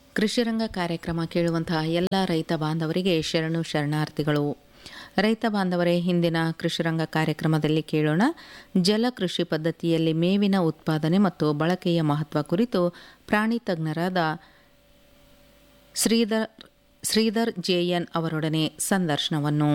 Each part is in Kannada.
ಕೃಷಿರಂಗ ಕಾರ್ಯಕ್ರಮ ಕೇಳುವಂತಹ ಎಲ್ಲ ರೈತ ಬಾಂಧವರಿಗೆ ಶರಣು ಶರಣಾರ್ಥಿಗಳು ರೈತ ಬಾಂಧವರೇ ಹಿಂದಿನ ಕೃಷಿರಂಗ ಕಾರ್ಯಕ್ರಮದಲ್ಲಿ ಕೇಳೋಣ ಜಲಕೃಷಿ ಪದ್ಧತಿಯಲ್ಲಿ ಮೇವಿನ ಉತ್ಪಾದನೆ ಮತ್ತು ಬಳಕೆಯ ಮಹತ್ವ ಕುರಿತು ಪ್ರಾಣಿ ತಜ್ಞರಾದ ಶ್ರೀಧರ್ ಶ್ರೀಧರ್ ಜೆಎನ್ ಅವರೊಡನೆ ಸಂದರ್ಶನವನ್ನು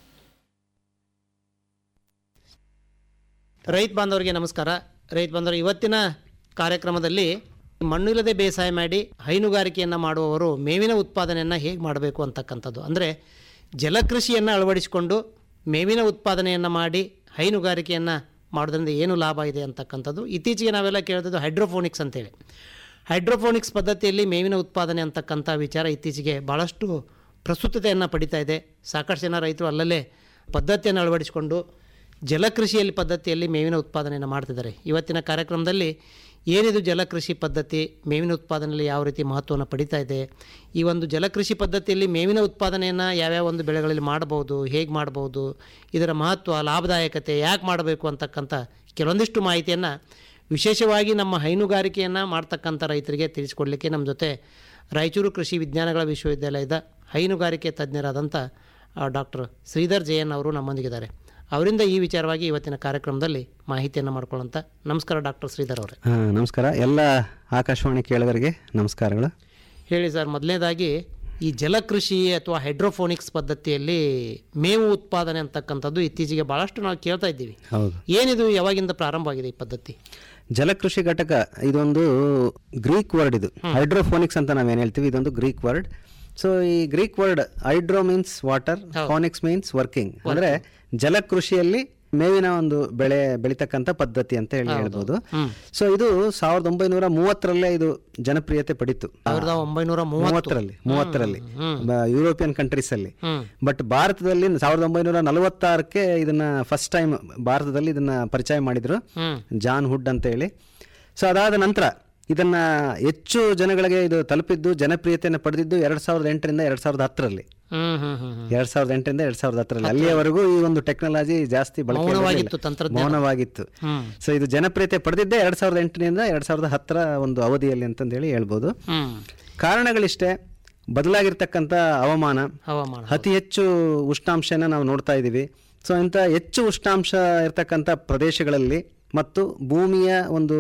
ರೈತ ಬಾಂಧವರಿಗೆ ನಮಸ್ಕಾರ ರೈತ ಬಾಂಧವರು ಇವತ್ತಿನ ಕಾರ್ಯಕ್ರಮದಲ್ಲಿ ಮಣ್ಣಿಲ್ಲದೆ ಬೇಸಾಯ ಮಾಡಿ ಹೈನುಗಾರಿಕೆಯನ್ನು ಮಾಡುವವರು ಮೇವಿನ ಉತ್ಪಾದನೆಯನ್ನು ಹೇಗೆ ಮಾಡಬೇಕು ಅಂತಕ್ಕಂಥದ್ದು ಅಂದರೆ ಜಲಕೃಷಿಯನ್ನು ಅಳವಡಿಸಿಕೊಂಡು ಮೇವಿನ ಉತ್ಪಾದನೆಯನ್ನು ಮಾಡಿ ಹೈನುಗಾರಿಕೆಯನ್ನು ಮಾಡೋದ್ರಿಂದ ಏನು ಲಾಭ ಇದೆ ಅಂತಕ್ಕಂಥದ್ದು ಇತ್ತೀಚೆಗೆ ನಾವೆಲ್ಲ ಕೇಳ್ತಿದ್ದು ಹೈಡ್ರೋಫೋನಿಕ್ಸ್ ಅಂತೇಳಿ ಹೈಡ್ರೋಫೋನಿಕ್ಸ್ ಪದ್ಧತಿಯಲ್ಲಿ ಮೇವಿನ ಉತ್ಪಾದನೆ ಅಂತಕ್ಕಂಥ ವಿಚಾರ ಇತ್ತೀಚೆಗೆ ಭಾಳಷ್ಟು ಪ್ರಸ್ತುತತೆಯನ್ನು ಪಡಿತಾ ಇದೆ ಸಾಕಷ್ಟು ಜನ ರೈತರು ಅಲ್ಲಲ್ಲೇ ಪದ್ಧತಿಯನ್ನು ಅಳವಡಿಸಿಕೊಂಡು ಜಲಕೃಷಿಯಲ್ಲಿ ಪದ್ಧತಿಯಲ್ಲಿ ಮೇವಿನ ಉತ್ಪಾದನೆಯನ್ನು ಮಾಡ್ತಿದ್ದಾರೆ ಇವತ್ತಿನ ಕಾರ್ಯಕ್ರಮದಲ್ಲಿ ಏನಿದು ಜಲಕೃಷಿ ಪದ್ಧತಿ ಮೇವಿನ ಉತ್ಪಾದನೆಯಲ್ಲಿ ಯಾವ ರೀತಿ ಮಹತ್ವವನ್ನು ಪಡಿತಾ ಇದೆ ಈ ಒಂದು ಜಲಕೃಷಿ ಪದ್ಧತಿಯಲ್ಲಿ ಮೇವಿನ ಉತ್ಪಾದನೆಯನ್ನು ಯಾವ್ಯಾವ ಒಂದು ಬೆಳೆಗಳಲ್ಲಿ ಮಾಡ್ಬೋದು ಹೇಗೆ ಮಾಡ್ಬೋದು ಇದರ ಮಹತ್ವ ಲಾಭದಾಯಕತೆ ಯಾಕೆ ಮಾಡಬೇಕು ಅಂತಕ್ಕಂಥ ಕೆಲವೊಂದಿಷ್ಟು ಮಾಹಿತಿಯನ್ನು ವಿಶೇಷವಾಗಿ ನಮ್ಮ ಹೈನುಗಾರಿಕೆಯನ್ನು ಮಾಡ್ತಕ್ಕಂಥ ರೈತರಿಗೆ ತಿಳಿಸ್ಕೊಡ್ಲಿಕ್ಕೆ ನಮ್ಮ ಜೊತೆ ರಾಯಚೂರು ಕೃಷಿ ವಿಜ್ಞಾನಗಳ ವಿಶ್ವವಿದ್ಯಾಲಯದ ಹೈನುಗಾರಿಕೆ ತಜ್ಞರಾದಂಥ ಡಾಕ್ಟರ್ ಶ್ರೀಧರ್ ಜಯನ್ ಅವರು ನಮ್ಮೊಂದಿಗಿದ್ದಾರೆ ಅವರಿಂದ ಈ ವಿಚಾರವಾಗಿ ಇವತ್ತಿನ ಕಾರ್ಯಕ್ರಮದಲ್ಲಿ ಮಾಹಿತಿಯನ್ನು ಮಾಡ್ಕೊಳ್ಳೋಂಥ ನಮಸ್ಕಾರ ಡಾಕ್ಟರ್ ಶ್ರೀಧರ್ ಅವರೇ ಹಾ, ನಮಸ್ಕಾರ ಎಲ್ಲ ಆಕಾಶವಾಣಿ ಕೇಳುಗರಿಗೆ ನಮಸ್ಕಾರಗಳು ಹೇಳಿ ಸರ್ ಮೊದಲನೇದಾಗಿ ಈ ಜಲಕೃಷಿ ಅಥವಾ ಹೈಡ್ರೋಫೋನಿಕ್ಸ್ ಪದ್ಧತಿಯಲ್ಲಿ ಮೇವು ಉತ್ಪಾದನೆ ಅಂತಕ್ಕಂಥದ್ದು ಇತ್ತೀಚೆಗೆ ಭಾಳಷ್ಟು ನಾವು ಕೇಳ್ತಾ ಇದ್ದೀವಿ ಹೌದು ಏನಿದು ಯಾವಾಗಿಂದ ಪ್ರಾರಂಭವಾಗಿದೆ ಈ ಪದ್ಧತಿ ಜಲಕೃಷಿ ಘಟಕ ಇದೊಂದು ಗ್ರೀಕ್ ವರ್ಡ್ ಇದು ಹೈಡ್ರೋಫೋನಿಕ್ಸ್ ಅಂತ ನಾವೇನು ಹೇಳ್ತೀವಿ ಇದೊಂದು ಗ್ರೀಕ್ ವರ್ಡ್ ಸೊ ಈ Greek word hydro means water phonics means working ಅಂದ್ರೆ ಜಲಕೃಷಿಯಲ್ಲಿ ಮೇವಿನ ಒಂದು ಬೆಳೆ ಬೆಳಿತಕ್ಕಂಥ ಪದ್ಧತಿ ಅಂತ ಹೇಳಿ ಹೇಳ್ಬೋದು ಸೊ ಇದು ಸಾವಿರದ ಒಂಬೈನೂರ ಮೂವತ್ತರಲ್ಲೇ ಇದು ಜನಪ್ರಿಯತೆ ಪಡಿತು ಸಾವಿರದ ಒಂಬೈನೂರ ಮೂವತ್ತು ಮೂವತ್ತರಲ್ಲಿ ಮೂವತ್ತರಲ್ಲಿ ಯುರೋಪಿಯನ್ ಕಂಟ್ರೀಸ್ ಅಲ್ಲಿ ಹ್ಮ್. ಬಟ್ ಭಾರತದಲ್ಲಿ ಸಾವಿರದ ಒಂಬೈನೂರ ನಲವತ್ತಾರಕ್ಕೆ ಇದನ್ನ ಫಸ್ಟ್ ಟೈಮ್ ಭಾರತದಲ್ಲಿ ಇದನ್ನ ಪರಿಚಯ ಮಾಡಿದ್ರು ಹ್ಮ್ ಜಾನ್ ಹುಡ್ ಅಂತ ಹೇಳಿ ಸೊ ಅದಾದ ನಂತರ ಇದನ್ನ ಹೆಚ್ಚು ಜನಗಳಿಗೆ ಇದು ತಲುಪಿದ್ದು ಜನಪ್ರಿಯತೆಯನ್ನು ಪಡೆದಿದ್ದು ಎರಡ್ ಸಾವಿರದ ಎಂಟರಿಂದ ಎರಡ್ ಸಾವಿರದ ಹತ್ತರಲ್ಲಿ ಹ್ಮ್ ಹ್ಮ್ ಹ್ಮ್ ಹ್ಮ್ ಎರಡ್ ಸಾವಿರದ ಎಂಟರಿಂದ ಎರಡ್ ಸಾವಿರದ ಹತ್ತರಲ್ಲಿ ಅಲ್ಲಿಯವರೆಗೂ ಈ ಒಂದು ಟೆಕ್ನಾಲಜಿ ಜಾಸ್ತಿ ಬಳಕೆ ಮೌನವಾಗಿತ್ತು ಇರಲಿಲ್ಲ. ತಂತ್ರಜ್ಞಾನ. ಮೌನವಾಗಿತ್ತು ಹ್ಮ್ ಸೊ ಇದು ಜನಪ್ರಿಯತೆ ಪಡೆದಿದ್ದೇ ಎರಡ್ ಸಾವಿರದ ಎಂಟರಿಂದ ಎರಡ್ ಸಾವಿರದ ಹತ್ತರ ಒಂದು ಅವಧಿಯಲ್ಲಿ ಅಂತಂದೇಳಿ ಹೇಳ್ಬೋದು ಹ್ಮ್ ಕಾರಣಗಳಿಷ್ಟೇ ಬದಲಾಗಿರ್ತಕ್ಕಂಥ ಹವಾಮಾನ ಹವಾಮಾನ ಅತಿ ಹೆಚ್ಚು ಉಷ್ಣಾಂಶನ ನಾವು ನೋಡ್ತಾ ಇದ್ದೀವಿ ಸೊ ಇಂಥ ಹೆಚ್ಚು ಉಷ್ಣಾಂಶ ಇರ್ತಕ್ಕಂಥ ಪ್ರದೇಶಗಳಲ್ಲಿ ಮತ್ತು ಭೂಮಿಯ ಒಂದು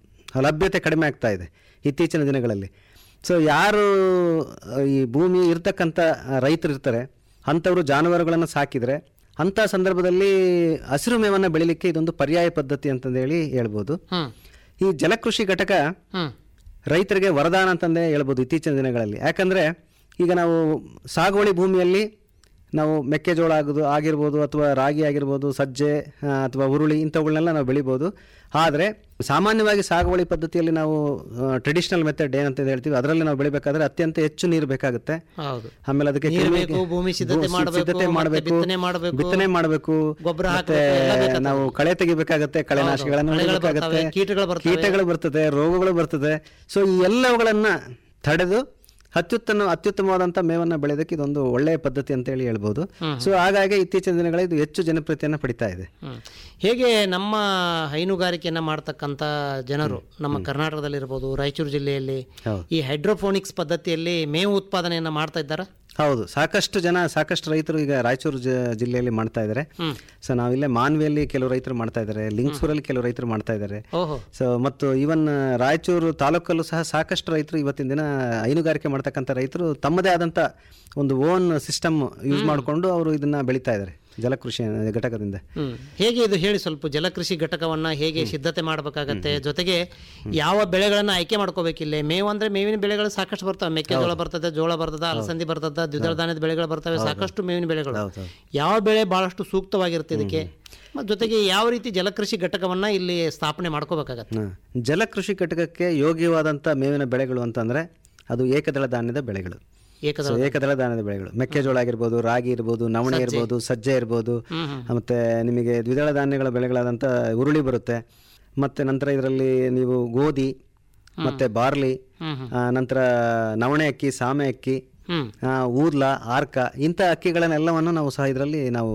ಲಭ್ಯತೆ ಕಡಿಮೆ ಆಗ್ತಾ ಇದೆ ಇತ್ತೀಚಿನ ದಿನಗಳಲ್ಲಿ ಸೊ ಯಾರು ಅಹ್, ಈ ಭೂಮಿ ಇರ್ತಕ್ಕಂಥ ರೈತರು ಇರ್ತಾರೆ ಅಂಥವರು ಜಾನುವಾರುಗಳನ್ನು ಸಾಕಿದರೆ ಅಂಥ ಸಂದರ್ಭದಲ್ಲಿ ಹಸಿರು ಮೇವನ್ನು ಬೆಳಿಲಿಕ್ಕೆ ಇದೊಂದು ಪರ್ಯಾಯ ಪದ್ಧತಿ ಅಂತಂದೇಳಿ ಹೇಳ್ಬೋದು ಹ್ಮ್ ಈ ಜಲಕೃಷಿ ಘಟಕ ಹ್ಮ್ ರೈತರಿಗೆ ವರದಾನ ಅಂತಂದೇ ಹೇಳ್ಬೋದು ಇತ್ತೀಚಿನ ದಿನಗಳಲ್ಲಿ ಯಾಕಂದರೆ ಈಗ ನಾವು ಸಾಗುವಳಿ ಭೂಮಿಯಲ್ಲಿ ನಾವು ಮೆಕ್ಕೆಜೋಳ ಆಗೋದು ಆಗಿರ್ಬೋದು ಅಥವಾ ರಾಗಿ ಆಗಿರ್ಬೋದು ಸಜ್ಜೆ ಆ, ಅಥವಾ ಹುರುಳಿ ಇಂಥವುಗಳನ್ನೆಲ್ಲ ನಾವು ಬೆಳಿಬೋದು ಆದರೆ ಸಾಮಾನ್ಯವಾಗಿ ಸಾಗುವಳಿ ಪದ್ಧತಿಯಲ್ಲಿ ನಾವು ಟ್ರೆಡಿಷನಲ್ ಮೆಥಡ್ ಏನಂತ ಹೇಳ್ತೀವಿ ಅದರಲ್ಲಿ ನಾವು ಬೆಳಿಬೇಕಾದ್ರೆ ಅತ್ಯಂತ ಹೆಚ್ಚು ನೀರು ಬೇಕಾಗುತ್ತೆ ಹೌದು ಆಮೇಲೆ ಅದಕ್ಕೆ ನೀರು ಕ್ರಿಮಿ- ಬೇಕು, ಭೂಮಿ ಸಿದ್ಧತೆ ಭೂ- ಮಾಡ್ಬೇಕು, ಸಿದ್ಧತೆ ಮತ್ತೆ ಮಾಡಬೇಕು ಬಿತ್ತನೆ ಮಾಡ್ಬೇಕು, ಬಿತ್ತನೆ ಮಾಡಬೇಕು ಗೊಬ್ಬರ ಮತ್ತೆ ಹಾಕ್ಬೇಕು, ಎಲ್ಲ ಬೇಕಾಗ್ತದೆ. ನಾವು ಕಳೆ ತೆಗಿಬೇಕಾಗತ್ತೆ ಕಳೆನಾಶಿಗಳನ್ನು ಕಳೆಗಳು ಹೊಡಿಬೇಕಾಗತ್ತೆ ಬರ್ತವೆ, ಕೀಟಗಳು ಬರ್ತವೆ. ಕೀಟಗಳು ಬರ್ತದೆ ರೋಗಗಳು ಬರ್ತದೆ ಸೊ ಈ ಎಲ್ಲವುಗಳನ್ನ ತಡೆದು ಅತ್ಯುತ್ತಮ ಅತ್ಯುತ್ತಮವಾದಂಥ ಮೇವನ್ನು ಬೆಳೆಯೋದಕ್ಕೆ ಇದೊಂದು ಒಳ್ಳೆಯ ಪದ್ಧತಿ ಅಂತ ಹೇಳಿ ಹೇಳ್ಬೋದು ಸೊ ಹಾಗಾಗಿ ಇತ್ತೀಚಿನ ದಿನಗಳಲ್ಲಿ ಇದು ಹೆಚ್ಚು ಜನಪ್ರಿಯತೆಯನ್ನು ಪಡಿತಾ ಇದೆ ಹ್ಮ್. ಹೇಗೆ ನಮ್ಮ ಹೈನುಗಾರಿಕೆಯನ್ನು ಮಾಡ್ತಕ್ಕಂಥ ಜನರು ನಮ್ಮ ಕರ್ನಾಟಕದಲ್ಲಿರ್ಬೋದು ರಾಯಚೂರು ಜಿಲ್ಲೆಯಲ್ಲಿ ಹೌದು. ಈ ಹೈಡ್ರೋಫೋನಿಕ್ಸ್ ಪದ್ಧತಿಯಲ್ಲಿ ಮೇವು ಉತ್ಪಾದನೆಯನ್ನು ಮಾಡ್ತಾ ಇದ್ದಾರಾ ಹೌದು ಸಾಕಷ್ಟು ಜನ ಸಾಕಷ್ಟು ರೈತರು ಈಗ ರಾಯಚೂರು ಜ- ಜಿಲ್ಲೆಯಲ್ಲಿ ಮಾಡ್ತಾ ಇದ್ದಾರೆ ಹ್ಮ್. ಸೊ ನಾವಿಲ್ಲೇ ಮಾನ್ವಿಯಲ್ಲಿ ಕೆಲವು ರೈತರು ಮಾಡ್ತಾ ಇದ್ದಾರೆ ಲಿಂಗ್ಸೂರಲ್ಲಿ ಕೆಲವು ರೈತರು ಮಾಡ್ತಾ ಇದ್ದಾರೆ ಓಹೋ ಸೊ ಮತ್ತು ಈವನ್ ರಾಯಚೂರು ತಾಲೂಕಲ್ಲೂ ಸಹ ಸಾಕಷ್ಟು ರೈತರು ಇವತ್ತಿನ ದಿನ ಹೈನುಗಾರಿಕೆ ಮಾಡ್ತಕ್ಕಂಥ ರೈತರು ತಮ್ಮದೇ ಆದಂಥ ಒಂದು ಓನ್ ಸಿಸ್ಟಮ್ ಯೂಸ್ ಮಾಡಿಕೊಂಡು ಅವರು ಇದನ್ನ ಬೆಳೀತಾ ಇದ್ದಾರೆ ಜಲಕೃಷಿ ಘಟಕದಿಂದ ಹ್ಮ್ ಹೇಗೆ ಇದು ಹೇಳಿ ಸ್ವಲ್ಪ ಜಲಕೃಷಿ ಘಟಕವನ್ನ ಹೇಗೆ ಸಿದ್ಧತೆ ಮಾಡಬೇಕಾಗತ್ತೆ ಜೊತೆಗೆ ಯಾವ ಬೆಳೆಗಳನ್ನ ಆಯ್ಕೆ ಮಾಡ್ಕೋಬೇಕಿಲ್ಲ ಮೇವು ಅಂದ್ರೆ ಮೇವಿನ ಬೆಳೆಗಳು ಸಾಕಷ್ಟು ಬರ್ತವೆ ಮೆಕ್ಕೆಜೋಳ ಬರ್ತದೆ ಜೋಳ ಬರ್ತದೆ ಅಲಸಂದಿ ಬರ್ತದೆ ದ್ವಿದಳ ಧಾನ್ಯದ ಬೆಳೆಗಳು ಬರ್ತವೆ ಸಾಕಷ್ಟು ಮೇವಿನ ಬೆಳೆಗಳು ಹೌದು. ಯಾವ ಬೆಳೆ ಬಹಳಷ್ಟು ಸೂಕ್ತವಾಗಿರುತ್ತೆ ಇದಕ್ಕೆ ಮತ್ತು ಜೊತೆಗೆ ಯಾವ ರೀತಿ ಜಲಕೃಷಿ ಘಟಕವನ್ನ ಇಲ್ಲಿ ಸ್ಥಾಪನೆ ಮಾಡ್ಕೋಬೇಕಾಗತ್ತೆ ಹ. ಜಲಕೃಷಿ ಘಟಕಕ್ಕೆ ಯೋಗ್ಯವಾದಂಥ ಮೇವಿನ ಬೆಳೆಗಳು ಅಂತಂದ್ರೆ ಅದು ಏಕದಳ ಧಾನ್ಯದ ಬೆಳೆಗಳು ಏಕದ ಸೊ ಏಕದಳ ಧಾನ್ಯದ ಬೆಳೆಗಳು ಮೆಕ್ಕೆಜೋಳ ಆಗಿರ್ಬೋದು ರಾಗಿ ಇರ್ಬೋದು ನವಣೆ ಇರ್ಬೋದು ಸಜ್ಜೆ ಇರ್ಬೋದು ಮತ್ತೆ ನಿಮಗೆ ದ್ವಿದಳ ಧಾನ್ಯಗಳ ಬೆಳೆಗಳಾದಂಥ ಉರುಳಿ ಬರುತ್ತೆ ಮತ್ತೆ ನಂತರ ಇದರಲ್ಲಿ ನೀವು ಗೋಧಿ ಮತ್ತೆ ಬಾರ್ಲಿ ಹ್ಮ್ ಆ, ನಂತರ ನವಣೆ ಅಕ್ಕಿ ಸಾಮೆ ಅಕ್ಕಿ ಹ್ಮ್ ಆ, ಊರ್ಲ ಆರ್ಕ ಇಂಥ ಅಕ್ಕಿಗಳನ್ನೆಲ್ಲವನ್ನು ನಾವು ಸಹ ಇದರಲ್ಲಿ ನಾವು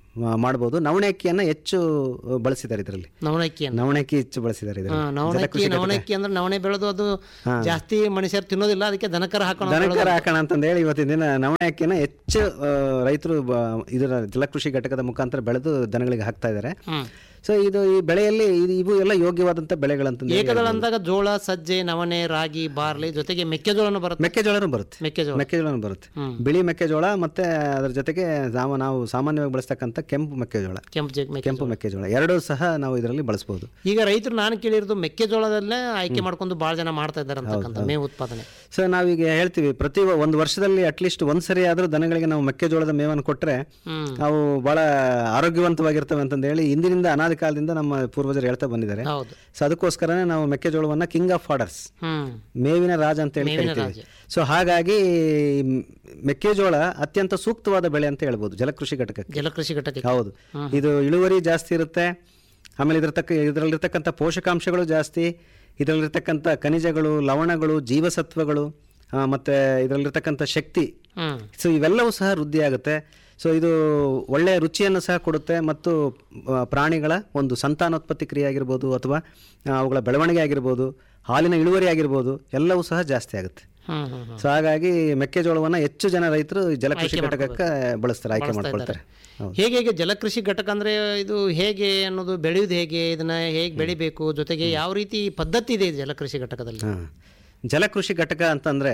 ಆ, ಮಾಡ್ಬೋದು ನವಣೆ ಅಕ್ಕಿಯನ್ನು ಹೆಚ್ಚು ಬಳಸಿದ್ದಾರೆ ಇದರಲ್ಲಿ ನವಣಕ್ಕಿಯನ್ನು ನವಣೆ ಅಕ್ಕಿ ಹೆಚ್ಚು ಬಳಸಿದ್ದಾರೆ ಇದರಲ್ಲಿ ನವಣಕ್ಕಿ ನವಣಕ್ಕಿ ಅಂದ್ರೆ ನವಣೆ ಬೆಳೆದು ಅದು ಜಾಸ್ತಿ ಮನುಷ್ಯರು ತಿನ್ನೋದಿಲ್ಲ ಅದಕ್ಕೆ ದನಕರ ಹಾಕೋಣ ದನಕರ ಹಾಕೋಣ ಅಂತಂದು ಹೇಳಿ ಇವತ್ತಿನ ದಿನ ನವಣೆ ಅಕ್ಕಿನ ಹೆಚ್ಚು ಆ, ರೈತರು ಬ- ಇದರ ಜಲಕೃಷಿ ಘಟಕದ ಮುಖಾಂತರ ಬೆಳೆದು ದನಗಳಿಗೆ ಹಾಕ್ತಾ ಇದ್ದಾರೆ ಹ್ಮ್ ಸೊ ಇದು ಈ ಬೆಳೆಯಲ್ಲಿ ಇದು ಇವು ಎಲ್ಲ ಯೋಗ್ಯವಾದಂಥ ಬೆಳೆಗಳಂತಂದು ಹೇಳಿ ಏಕದಳ ಅಂದಾಗ ಜೋಳ ಸಜ್ಜೆ ನವಣೆ ರಾಗಿ ಬಾರ್ಲಿ ಜೊತೆಗೆ ಮೆಕ್ಕೆಜೋಳನು ಬರುತ್ತೆ ಮೆಕ್ಕೆಜೋಳನೂ ಬರುತ್ತೆ ಮೆಕ್ಕೆಜೋಳ ಮೆಕ್ಕೆಜೋಳನೂ ಬರುತ್ತೆ ಬಿಳಿ ಮೆಕ್ಕೆಜೋಳ ಮತ್ತೆ ಅದ್ರ ಜೊತೆಗೆ ನಾವು ನಾವು ಸಾಮಾನ್ಯವಾಗಿ ಬಳಸ್ತಕ್ಕಂಥ ಕೆಂಪು ಮೆಕ್ಕೆಜೋಳ ಕೆಂಪು ಜೆ ಮೆಕ್ಕೆ ಕೆಂಪು ಮೆಕ್ಕೆಜೋಳ ಎರಡೂ ಸಹ ನಾವು ಇದರಲ್ಲಿ ಬಳಸ್ಬೋದು ಈಗ ರೈತರು ನಾನು ಕೇಳಿರೋದು ಮೆಕ್ಕೆಜೋಳದಲ್ಲೇ ಆಯ್ಕೆ ಮಾಡ್ಕೊಂಡು ಭಾಳ ಜನ ಮಾಡ್ತಾ ಇದ್ದಾರೆ ಅಂತಕ್ಕಂಥ ಮೇವು ಉತ್ಪಾದನೆ ಸೊ ನಾವೀಗ ಹೇಳ್ತೀವಿ ಪ್ರತಿ ವ- ಒಂದು ವರ್ಷದಲ್ಲಿ ಅಟ್ಲೀಸ್ಟ್ ಒಂದು ಸರಿ ಆದರೂ ದನಗಳಿಗೆ ನಾವು ಮೆಕ್ಕೆಜೋಳದ ಮೇವನ್ನು ಕೊಟ್ಟರೆ ಹ್ಮ್ ಅವು ಭಾಳ ಆರೋಗ್ಯವಂತವಾಗಿರ್ತವೆ ಅಂತಂದು ಹೇಳಿ ಇಂದಿನಿಂದ ಅನಾದಿ ಕಾಲದಿಂದ ನಮ್ಮ ಪೂರ್ವಜರು ಹೇಳ್ತಾ ಬಂದಿದ್ದಾರೆ ಹೌದು ಸೊ ಅದಕ್ಕೋಸ್ಕರನೇ ನಾವು ಮೆಕ್ಕೆಜೋಳವನ್ನು ಕಿಂಗ್ ಆಫ್ ಆರ್ಡರ್ಸ್ ಹ್ಮ್ ಮೇವಿನ ರಾಜ ಅಂತ ಹೇಳಿ ಕರಿತೀವಿ ಸೊ ಹಾಗಾಗಿ ಮ್, ಮೆಕ್ಕೆಜೋಳ ಅತ್ಯಂತ ಸೂಕ್ತವಾದ ಬೆಳೆ ಅಂತ ಹೇಳ್ಬೋದು ಜಲಕೃಷಿ ಘಟಕಕ್ಕೆ ಜಲಕೃಷಿ ಘಟಕ ಹೌದು ಇದು ಇಳುವರಿ ಜಾಸ್ತಿ ಇರುತ್ತೆ ಆಮೇಲೆ ಇದ್ರ ತಕ್ಕ ಇದರಲ್ಲಿರ್ತಕ್ಕಂಥ ಪೋಷಕಾಂಶಗಳು ಜಾಸ್ತಿ ಇದರಲ್ಲಿರ್ತಕ್ಕಂಥ ಖನಿಜಗಳು ಲವಣಗಳು ಜೀವಸತ್ವಗಳು ಆ, ಮತ್ತೆ ಇದರಲ್ಲಿರ್ತಕ್ಕಂಥ ಶಕ್ತಿ ಹ್ಮ್ ಸೊ ಇವೆಲ್ಲವೂ ಸಹ ವೃದ್ಧಿ ಆಗುತ್ತೆ ಸೊ ಇದು ಒಳ್ಳೆಯ ರುಚಿಯನ್ನು ಸಹ ಕೊಡುತ್ತೆ ಮತ್ತು ಆ, ಪ್ರಾಣಿಗಳ ಒಂದು ಸಂತಾನೋತ್ಪತ್ತಿ ಕ್ರಿಯೆ ಆಗಿರ್ಬೋದು ಅಥವಾ ಆ, ಅವುಗಳ ಬೆಳವಣಿಗೆ ಆಗಿರ್ಬೋದು ಹಾಲಿನ ಇಳುವರಿ ಆಗಿರ್ಬೋದು ಎಲ್ಲವೂ ಸಹ ಜಾಸ್ತಿ ಆಗುತ್ತೆ ಹ್ಮ್ ಹ್ಮ್ ಹ್ಮ್ ಸೊ ಹಾಗಾಗಿ ಮೆಕ್ಕೆಜೋಳವನ್ನು ಹೆಚ್ಚು ಜನ ರೈತರು ಈ ಜಲಕೃಷಿ ಘಟಕಕ್ಕೆ ಬಳಸ್ತಾರೆ ಆಯ್ಕೆ ಮಾಡ್ಕೊಳ್ತಾರೆ ಹೌದು ಹೇಗೆ ಹೇಗೆ ಜಲಕೃಷಿ ಘಟಕ ಅಂದ್ರೆ ಇದು ಹೇಗೆ ಅನ್ನೋದು ಬೆಳೆಯುವುದು ಹೇಗೆ ಇದನ್ನ ಹೇಗೆ ಬೆಳಿಬೇಕು ಜೊತೆಗೆ ಯಾವ ರೀತಿ ಪದ್ಧತಿ ಇದೆ ಈ ಜಲಕೃಷಿ ಘಟಕದಲ್ಲಿ ಹಾಂ ಜಲಕೃಷಿ ಘಟಕ ಅಂತಂದ್ರೆ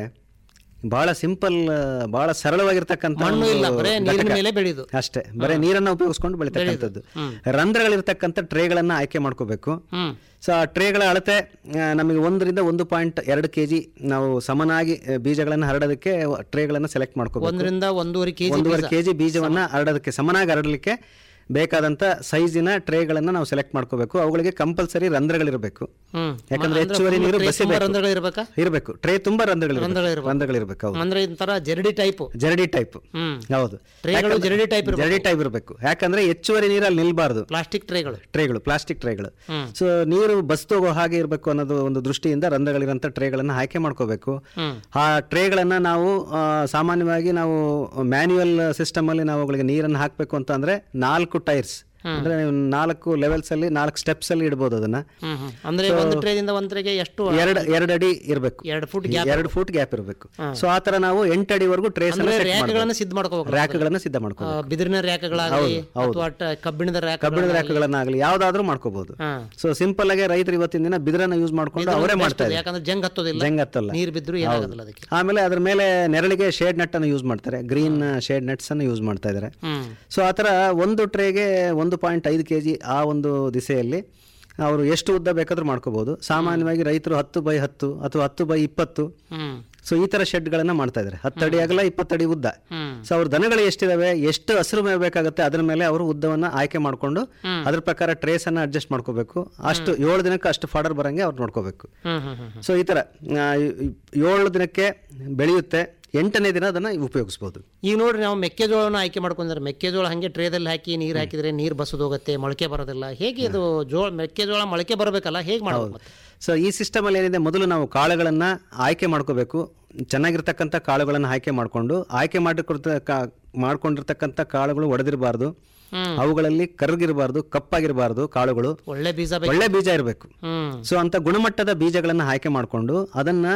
ಬಹಳ ಸಿಂಪಲ್ ಬಹಳ ಸರಳವಾಗಿರ್ತಕ್ಕಂಥ ಮಣ್ಣು ಒಂದು ಇಲ್ಲ ಬರೇ ನೀರಿನ ಘಟಕ. ಮೇಲೆ ಬೆಳೆಯುದು ಅಷ್ಟೇ ಬರೀ ನೀರನ್ನು ಉಪಯೋಗಿಸ್ಕೊಂಡು ಬೆಳಿತಕ್ಕಂಥದ್ದು ರಂಧ್ರಗಳಿರ್ತಕ್ಕಂಥ ಟ್ರೇಗಳನ್ನ ಆಯ್ಕೆ ಮಾಡ್ಕೋಬೇಕು ಹ್ಮ್ ಸೊ ಆ ಟ್ರೇಗಳ ಅಳತೆ ಆ, ನಮಗೆ ಒಂದರಿಂದ ಒಂದು ಪಾಯಿಂಟ್ ಎರಡು ಕೆ ಜಿ ನಾವು ಸಮನಾಗಿ ಆ, ಬೀಜಗಳನ್ನು ಹರಡೋದಕ್ಕೆ ಟ್ರೇಗಳನ್ನು ಸೆಲೆಕ್ಟ್ ಮಾಡ್ಕೋಬೇಕು ಒಂದರಿಂದ ಒಂದೂವರೆ ಕೆಜಿ ಒಂದೂವರೆ ಕೆ ಜಿ ಬೀಜವನ್ನು ಹರಡೋದಕ್ಕೆ ಸಮನಾಗಿ ಹರಡಲಿಕ್ಕೆ ಬೇಕಾದಂಥ ಸೈಜಿನ ಟ್ರೇಗಳನ್ನು ನಾವು ಸೆಲೆಕ್ಟ್ ಮಾಡ್ಕೋಬೇಕು ಅವುಗಳಿಗೆ ಕಂಪಲ್ಸರಿ ರಂಧ್ರಗಳಿರಬೇಕು ಹ್ಮ್ ಯಾಕಂದ್ರೆ ಹೆಚ್ಚುವರಿ ನೀರು ಬಸಿಬೇಕು ರಂಧ್ರಗಳು ಇರ್ಬೇಕಾ ಇರಬೇಕು ಟ್ರೇ ತುಂಬಾ ರಂಧ್ರಗಳಿರಬೇಕು ರಂಧ್ರಗಳಿರ್ಬೇಕು. ರಂಧ್ರಗಳಿರಬೇಕು ಹೌದು ಅಂದ್ರೆ ಒಂಥರ ಜರಡಿ ಟೈಪ್ ಜರಡಿ ಟೈಪ್ ಹ್ಮ್ ಹೌದು ಟ್ರೇಗಳು ಜರಡಿ ಟೈಪ್ ಇರ್ಬೇಕು ಜರಡಿ ಟೈಪ್ ಇರಬೇಕು ಯಾಕಂದ್ರೆ ಹೆಚ್ಚುವರಿ ನೀರಲ್ಲಿ ನಿಲ್ಬಾರ್ದು ಪ್ಲಾಸ್ಟಿಕ್ ಟ್ರೇಗಳು ಟ್ರೇಗಳು ಪ್ಲಾಸ್ಟಿಕ್ ಟ್ರೇಗಳು ಹ್ಮ್. ಸೊ ನೀರು ಬಸ್ತೋಗೋ ಹಾಗೆ ಇರಬೇಕು ಅನ್ನೋದು ಒಂದು ದೃಷ್ಟಿಯಿಂದ ರಂಧ್ರಗಳಿರೋಂಥ ಟ್ರೇಗಳನ್ನು ಆಯ್ಕೆ ಮಾಡ್ಕೋಬೇಕು ಹ್ಮ್ ಆ ಟ್ರೇಗಳನ್ನು ನಾವು ಆ, ಸಾಮಾನ್ಯವಾಗಿ ನಾವು ಮ್ಯಾನ್ಯುವಲ್ ಸಿಸ್ಟಮಲ್ಲಿ ನಾವು ಅವುಗಳಿಗೆ ನೀರನ್ನು ಹಾಕಬೇಕು ಅಂತ ಅಂದ್ರೆ ನಾಲ್ಕು ಟೈರ್ಸ್ ಅಂದ್ರೆ ನೀವು ನಾಲ್ಕು ಲೆವೆಲ್ಸ್ ಅಲ್ಲಿ ನಾಲ್ಕು ಸ್ಟೆಪ್ಸ್ ಅಲ್ಲಿ ಇಡ್ಬೋದು ಅದನ್ನ ಹ್ಮ್ ಹ್ಮ್ ಅಂದ್ರೆ ಒಂದು ಟ್ರೇದಿಂದ ಒಂದ್ ಟ್ರೇಗೆ ಎಷ್ಟು ಎರಡು ಎರಡು ಅಡಿ ಇರಬೇಕು ಎರಡು ಫುಟ್ ಎರಡು ಫುಟ್ ಗ್ಯಾಪ್ ಇರಬೇಕು ಸೊ ಆ ತರ ನಾವು ಎಂಟು ಅಡಿವರೆಗೂ ಟ್ರೇಸ್ ಅಂದ್ರೆ ರ್ಯಾಕ್ಗಳನ್ನ ಸಿದ್ಧ ಮಾಡ್ಕೋಬೇಕು ರ್ಯಾಕ್ಗಳನ್ನು ಸಿದ್ಧ ಮಾಡ್ಕೋ ಆ, ಬಿದಿರಿನ ರ್ಯಾಕ್ಗಳಾಗಲಿ ಅಥವಾ ಟ- ಕಬ್ಬಿಣದ ರ್ಯಾಕ್ ಕಬ್ಬಿಣದ ರ್ಯಾಕ್ಗಳನ್ನಾಗಲಿ ಯಾವ್ದಾದ್ರೂ ಮಾಡ್ಕೋಬಹುದು ಹಾ ಸೊ ಸಿಂಪಲ್ ಆಗಿ ರೈತರು ಇವತ್ತಿನ ದಿನ ಬಿದಿರನ್ನ ಯೂಸ್ ಮಾಡ್ಕೊಂಡು ಅವರೇ ಮಾಡ್ತಾ ಇದ್ದಾರೆ ಯಾಕಂದ್ರೆ ಜಂಗ್ ಹತ್ತೋದಿಲ್ಲ ಜಂಗ್ ಹತ್ತಲ್ಲ ನೀರ್ ಬಿದ್ರು ಏನಾಗೋದಿಲ್ಲ ಅದಕ್ಕೆ ಆಮೇಲೆ ಅದ್ರ ಮೇಲೆ ನೆರಳಿಗೆ ಶೇಡ್ ನೆಟ್ ಅನ್ನು ಯೂಸ್ ಮಾಡ್ತಾರೆ ಗ್ರೀನ್ ಶೇಡ್ ನೆಟ್ಸ್ ಅನ್ನು ಯೂಸ್ ಮಾಡ್ತಾ ಇದ್ದಾರೆ ಹ್ಮ್ ಸೊ ಆ ಥರ ಒಂದು ಟ್ರೇಗೆ ಒಂದು ಪಾಯಿಂಟ್ ಐದು ಕೆ ಜಿ ಆ ಒಂದು ದಿಸೆಯಲ್ಲಿ ಅವರು ಎಷ್ಟು ಉದ್ದ ಬೇಕಾದ್ರೂ ಮಾಡ್ಕೋಬಹುದು ಸಾಮಾನ್ಯವಾಗಿ ರೈತರು ಹತ್ತು ಬೈ ಹತ್ತು ಅಥವಾ ಹತ್ತು ಬೈ ಇಪ್ಪತ್ತು ಹ್ಮ್ ಸೊ ಈ ಥರ ಶೆಡ್ಗಳನ್ನು ಮಾಡ್ತಾ ಇದ್ದಾರೆ ಹತ್ತು ಅಡಿ ಆಗಲ್ಲ ಇಪ್ಪತ್ತಡಿ ಉದ್ದ ಹ್ಮ್ ಸೊ ಅವ್ರ ದನಗಳು ಎಷ್ಟಿದಾವೆ ಎಷ್ಟು ಹಸಿರು ಮೇವು ಬೇಕಾಗುತ್ತೆ ಅದ್ರ ಮೇಲೆ ಅವರು ಉದ್ದವನ್ನು ಆಯ್ಕೆ ಮಾಡಿಕೊಂಡು ಅದ್ರ ಪ್ರಕಾರ ಟ್ರೇಸ್ ಅನ್ನ ಅಡ್ಜಸ್ಟ್ ಮಾಡ್ಕೋಬೇಕು ಅಷ್ಟು ಏಳು ದಿನಕ್ಕೆ ಅಷ್ಟು ಫಾಡರ್ ಬರಂಗೆ ಅವ್ರು ನೋಡ್ಕೋಬೇಕು ಹ್ಮ್ ಹ್ಮ್ ಹ್ಮ್ ಸೊ ಈ ಥರ ಆ, ಈ- ಏಳು ದಿನಕ್ಕೆ ಬೆಳೆಯುತ್ತೆ ಎಂಟನೇ ದಿನ ಅದನ್ನು ಉಪಯೋಗಿಸ್ಬೋದು ಈಗ ನೋಡ್ರಿ ನಾವು ಮೆಕ್ಕೆಜೋಳನ ಆಯ್ಕೆ ಮಾಡ್ಕೊಂಡ್ರೆ ಮೆಕ್ಕೆಜೋಳ ಹಂಗೆ ಟ್ರೇದಲ್ಲಿ ಹಾಕಿ ನೀರು ಹಾಕಿದ್ರೆ ನೀರು ಬಸದು ಹೋಗುತ್ತೆ ಮೊಳಕೆ ಬರೋದಿಲ್ಲ ಹೇಗೆ ಇದು ಜೋಳ ಮೆಕ್ಕೆಜೋಳ ಮೊಳಕೆ ಬರಬೇಕಲ್ಲ ಹೇಗೆ ಮಾಡೋದು ಮತ್ತೆ ಸೊ ಈ ಸಿಸ್ಟಮಲ್ಲಿ ಏನಿದೆ ಮೊದಲು ನಾವು ಕಾಳುಗಳನ್ನು ಆಯ್ಕೆ ಮಾಡ್ಕೋಬೇಕು ಚೆನ್ನಾಗಿರ್ತಕ್ಕಂಥ ಕಾಳುಗಳನ್ನು ಆಯ್ಕೆ ಮಾಡಿಕೊಂಡು ಆಯ್ಕೆ ಮಾಡಿಕೊಡ್ತ ಕಾ- ಮಾಡ್ಕೊಂಡಿರ್ತಕ್ಕಂಥ ಕಾಳುಗಳು ಒಡೆದಿರಬಾರ್ದು ಹ್ಮ್. ಅವುಗಳಲ್ಲಿ ಕರ್ಗಿರಬಾರ್ದು ಕಪ್ಪಾಗಿರಬಾರ್ದು ಕಾಳುಗಳು ಒಳ್ಳೆ ಬೀಜ ಬೇಕು ಒಳ್ಳೆ ಬೀಜ ಇರಬೇಕು ಹ್ಮ್ ಸೊ ಅಂತ ಗುಣಮಟ್ಟದ ಬೀಜಗಳನ್ನು ಆಯ್ಕೆ ಮಾಡಿಕೊಂಡು ಅದನ್ನು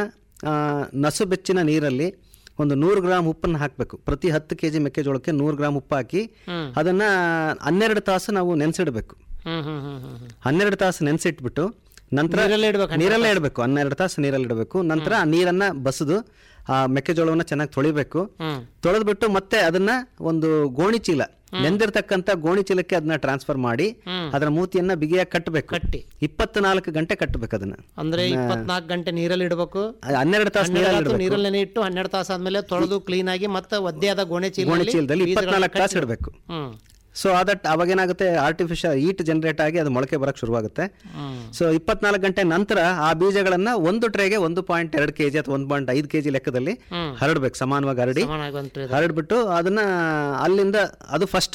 ನಸು ಬೆಚ್ಚಿನ ನೀರಲ್ಲಿ ಒಂದು ನೂರು ಗ್ರಾಮ್ ಉಪ್ಪನ್ನು ಹಾಕಬೇಕು ಪ್ರತಿ ಹತ್ತು ಕೆ ಜಿ ಮೆಕ್ಕೆಜೋಳಕ್ಕೆ ನೂರು ಗ್ರಾಮ್ ಉಪ್ಪು ಹಾಕಿ ಹ್ಮ್. ಅದನ್ನು ಹನ್ನೆರಡು ತಾಸು ನಾವು ನೆನೆಸಿಡಬೇಕು ಹ್ಮ್ ಹ್ಮ್ ಹ್ಮ್ ಹ್ಮ್ ಹ್ಮ್ ಹನ್ನೆರಡು ತಾಸು ನೆನೆಸಿಟ್ಬಿಟ್ಟು ನಂತರ ನೀರಲ್ಲೇ ಇಡ್ಬೇಕು ನೀರಲ್ಲೇ ಇಡಬೇಕು ಹನ್ನೆರಡು ತಾಸು ನೀರಲ್ಲಿ ಇಡಬೇಕು ನಂತರ ಆ ನೀರನ್ನ ಬಸಿದು ಆ ಮೆಕ್ಕೆಜೋಳವನ್ನ ಚೆನ್ನಾಗಿ ತೊಳಿಬೇಕು ಹ್ಮ್ ತೊಳೆದ್ಬಿಟ್ಟು ಮತ್ತೆ ಅದನ್ನ ಒಂದು ಗೋಣಿ ಚೀಲ ನೆಂದಿರ್ತಕ್ಕಂಥ ಗೋಣಿ ಚೀಲಕ್ಕೆ ಅದನ್ನ ಟ್ರಾನ್ಸ್ಫರ್ ಮಾಡಿ ಹ್ಮ್. ಅದರ ಮೂತಿಯನ್ನ ಬಿಗಿಯಾಗಿ ಕಟ್ಟಬೇಕು ಕಟ್ಟಿ ಇಪ್ಪತ್ನಾಲ್ಕು ಗಂಟೆ ಕಟ್ಟಬೇಕು ಅದನ್ನ ಅಂದ್ರೆ ಇಪ್ಪತ್ನಾಲ್ಕು ಗಂಟೆ ನೀರಲ್ಲಿ ಇಡಬೇಕು ಆ ಹನ್ನೆರಡು ತಾಸು ನೀರಲ್ಲಿ ಹನ್ನೆರಡು ಇಡಬೇಕು ನೀರಲ್ಲೇ ಇಟ್ಟು ಹನ್ನೆರಡು ತಾಸು ಆದ್ಮೇಲೆ ತೊಳೆದು ಕ್ಲೀನ್ ಆಗಿ ಮತ್ತೆ ಒದ್ದೆಯಾದ ಗೋಣೆ ಚೀಲ ಗೋಣಿ ಚೀಲದಲ್ಲಿ ಇಪ್ಪತ್ನಾಲ್ಕು ತಾಸು ಇಡಬೇಕು ಹ್ಮ್ ಸೊ ಅದಟ್ ಅವಾಗೇನಾಗುತ್ತೆ ಆರ್ಟಿಫಿಷಿಯಲ್ ಈಟ್ ಜನರೇಟ್ ಆಗಿ ಅದು ಮೊಳಕೆ ಬರಕ್ಕೆ ಶುರುವಾಗುತ್ತೆ ಹ್ಮ್ ಸೊ ಇಪ್ಪತ್ನಾಲ್ಕು ಗಂಟೆ ನಂತರ ಆ ಬೀಜಗಳನ್ನ ಒಂದು ಟ್ರೇಗೆ ಒಂದು ಪಾಯಿಂಟ್ ಎರಡು ಕೆಜಿ ಅಥವಾ ಒಂದು ಪಾಯಿಂಟ್ ಐದು ಕೆಜಿ ಲೆಕ್ಕದಲ್ಲಿ ಹ್ಮ್. ಹರಡ್ಬೇಕು ಸಮಾನವಾಗಿ ಹರಡಿ ಸಮಾನಾಗಿ ಒಂದು tray ದಲ್ಲಿ. ಹರಡ್ಬಿಟ್ಟು ಅದನ್ನ ಅಲ್ಲಿಂದ ಅದು ಫಸ್ಟ್ ಡೇ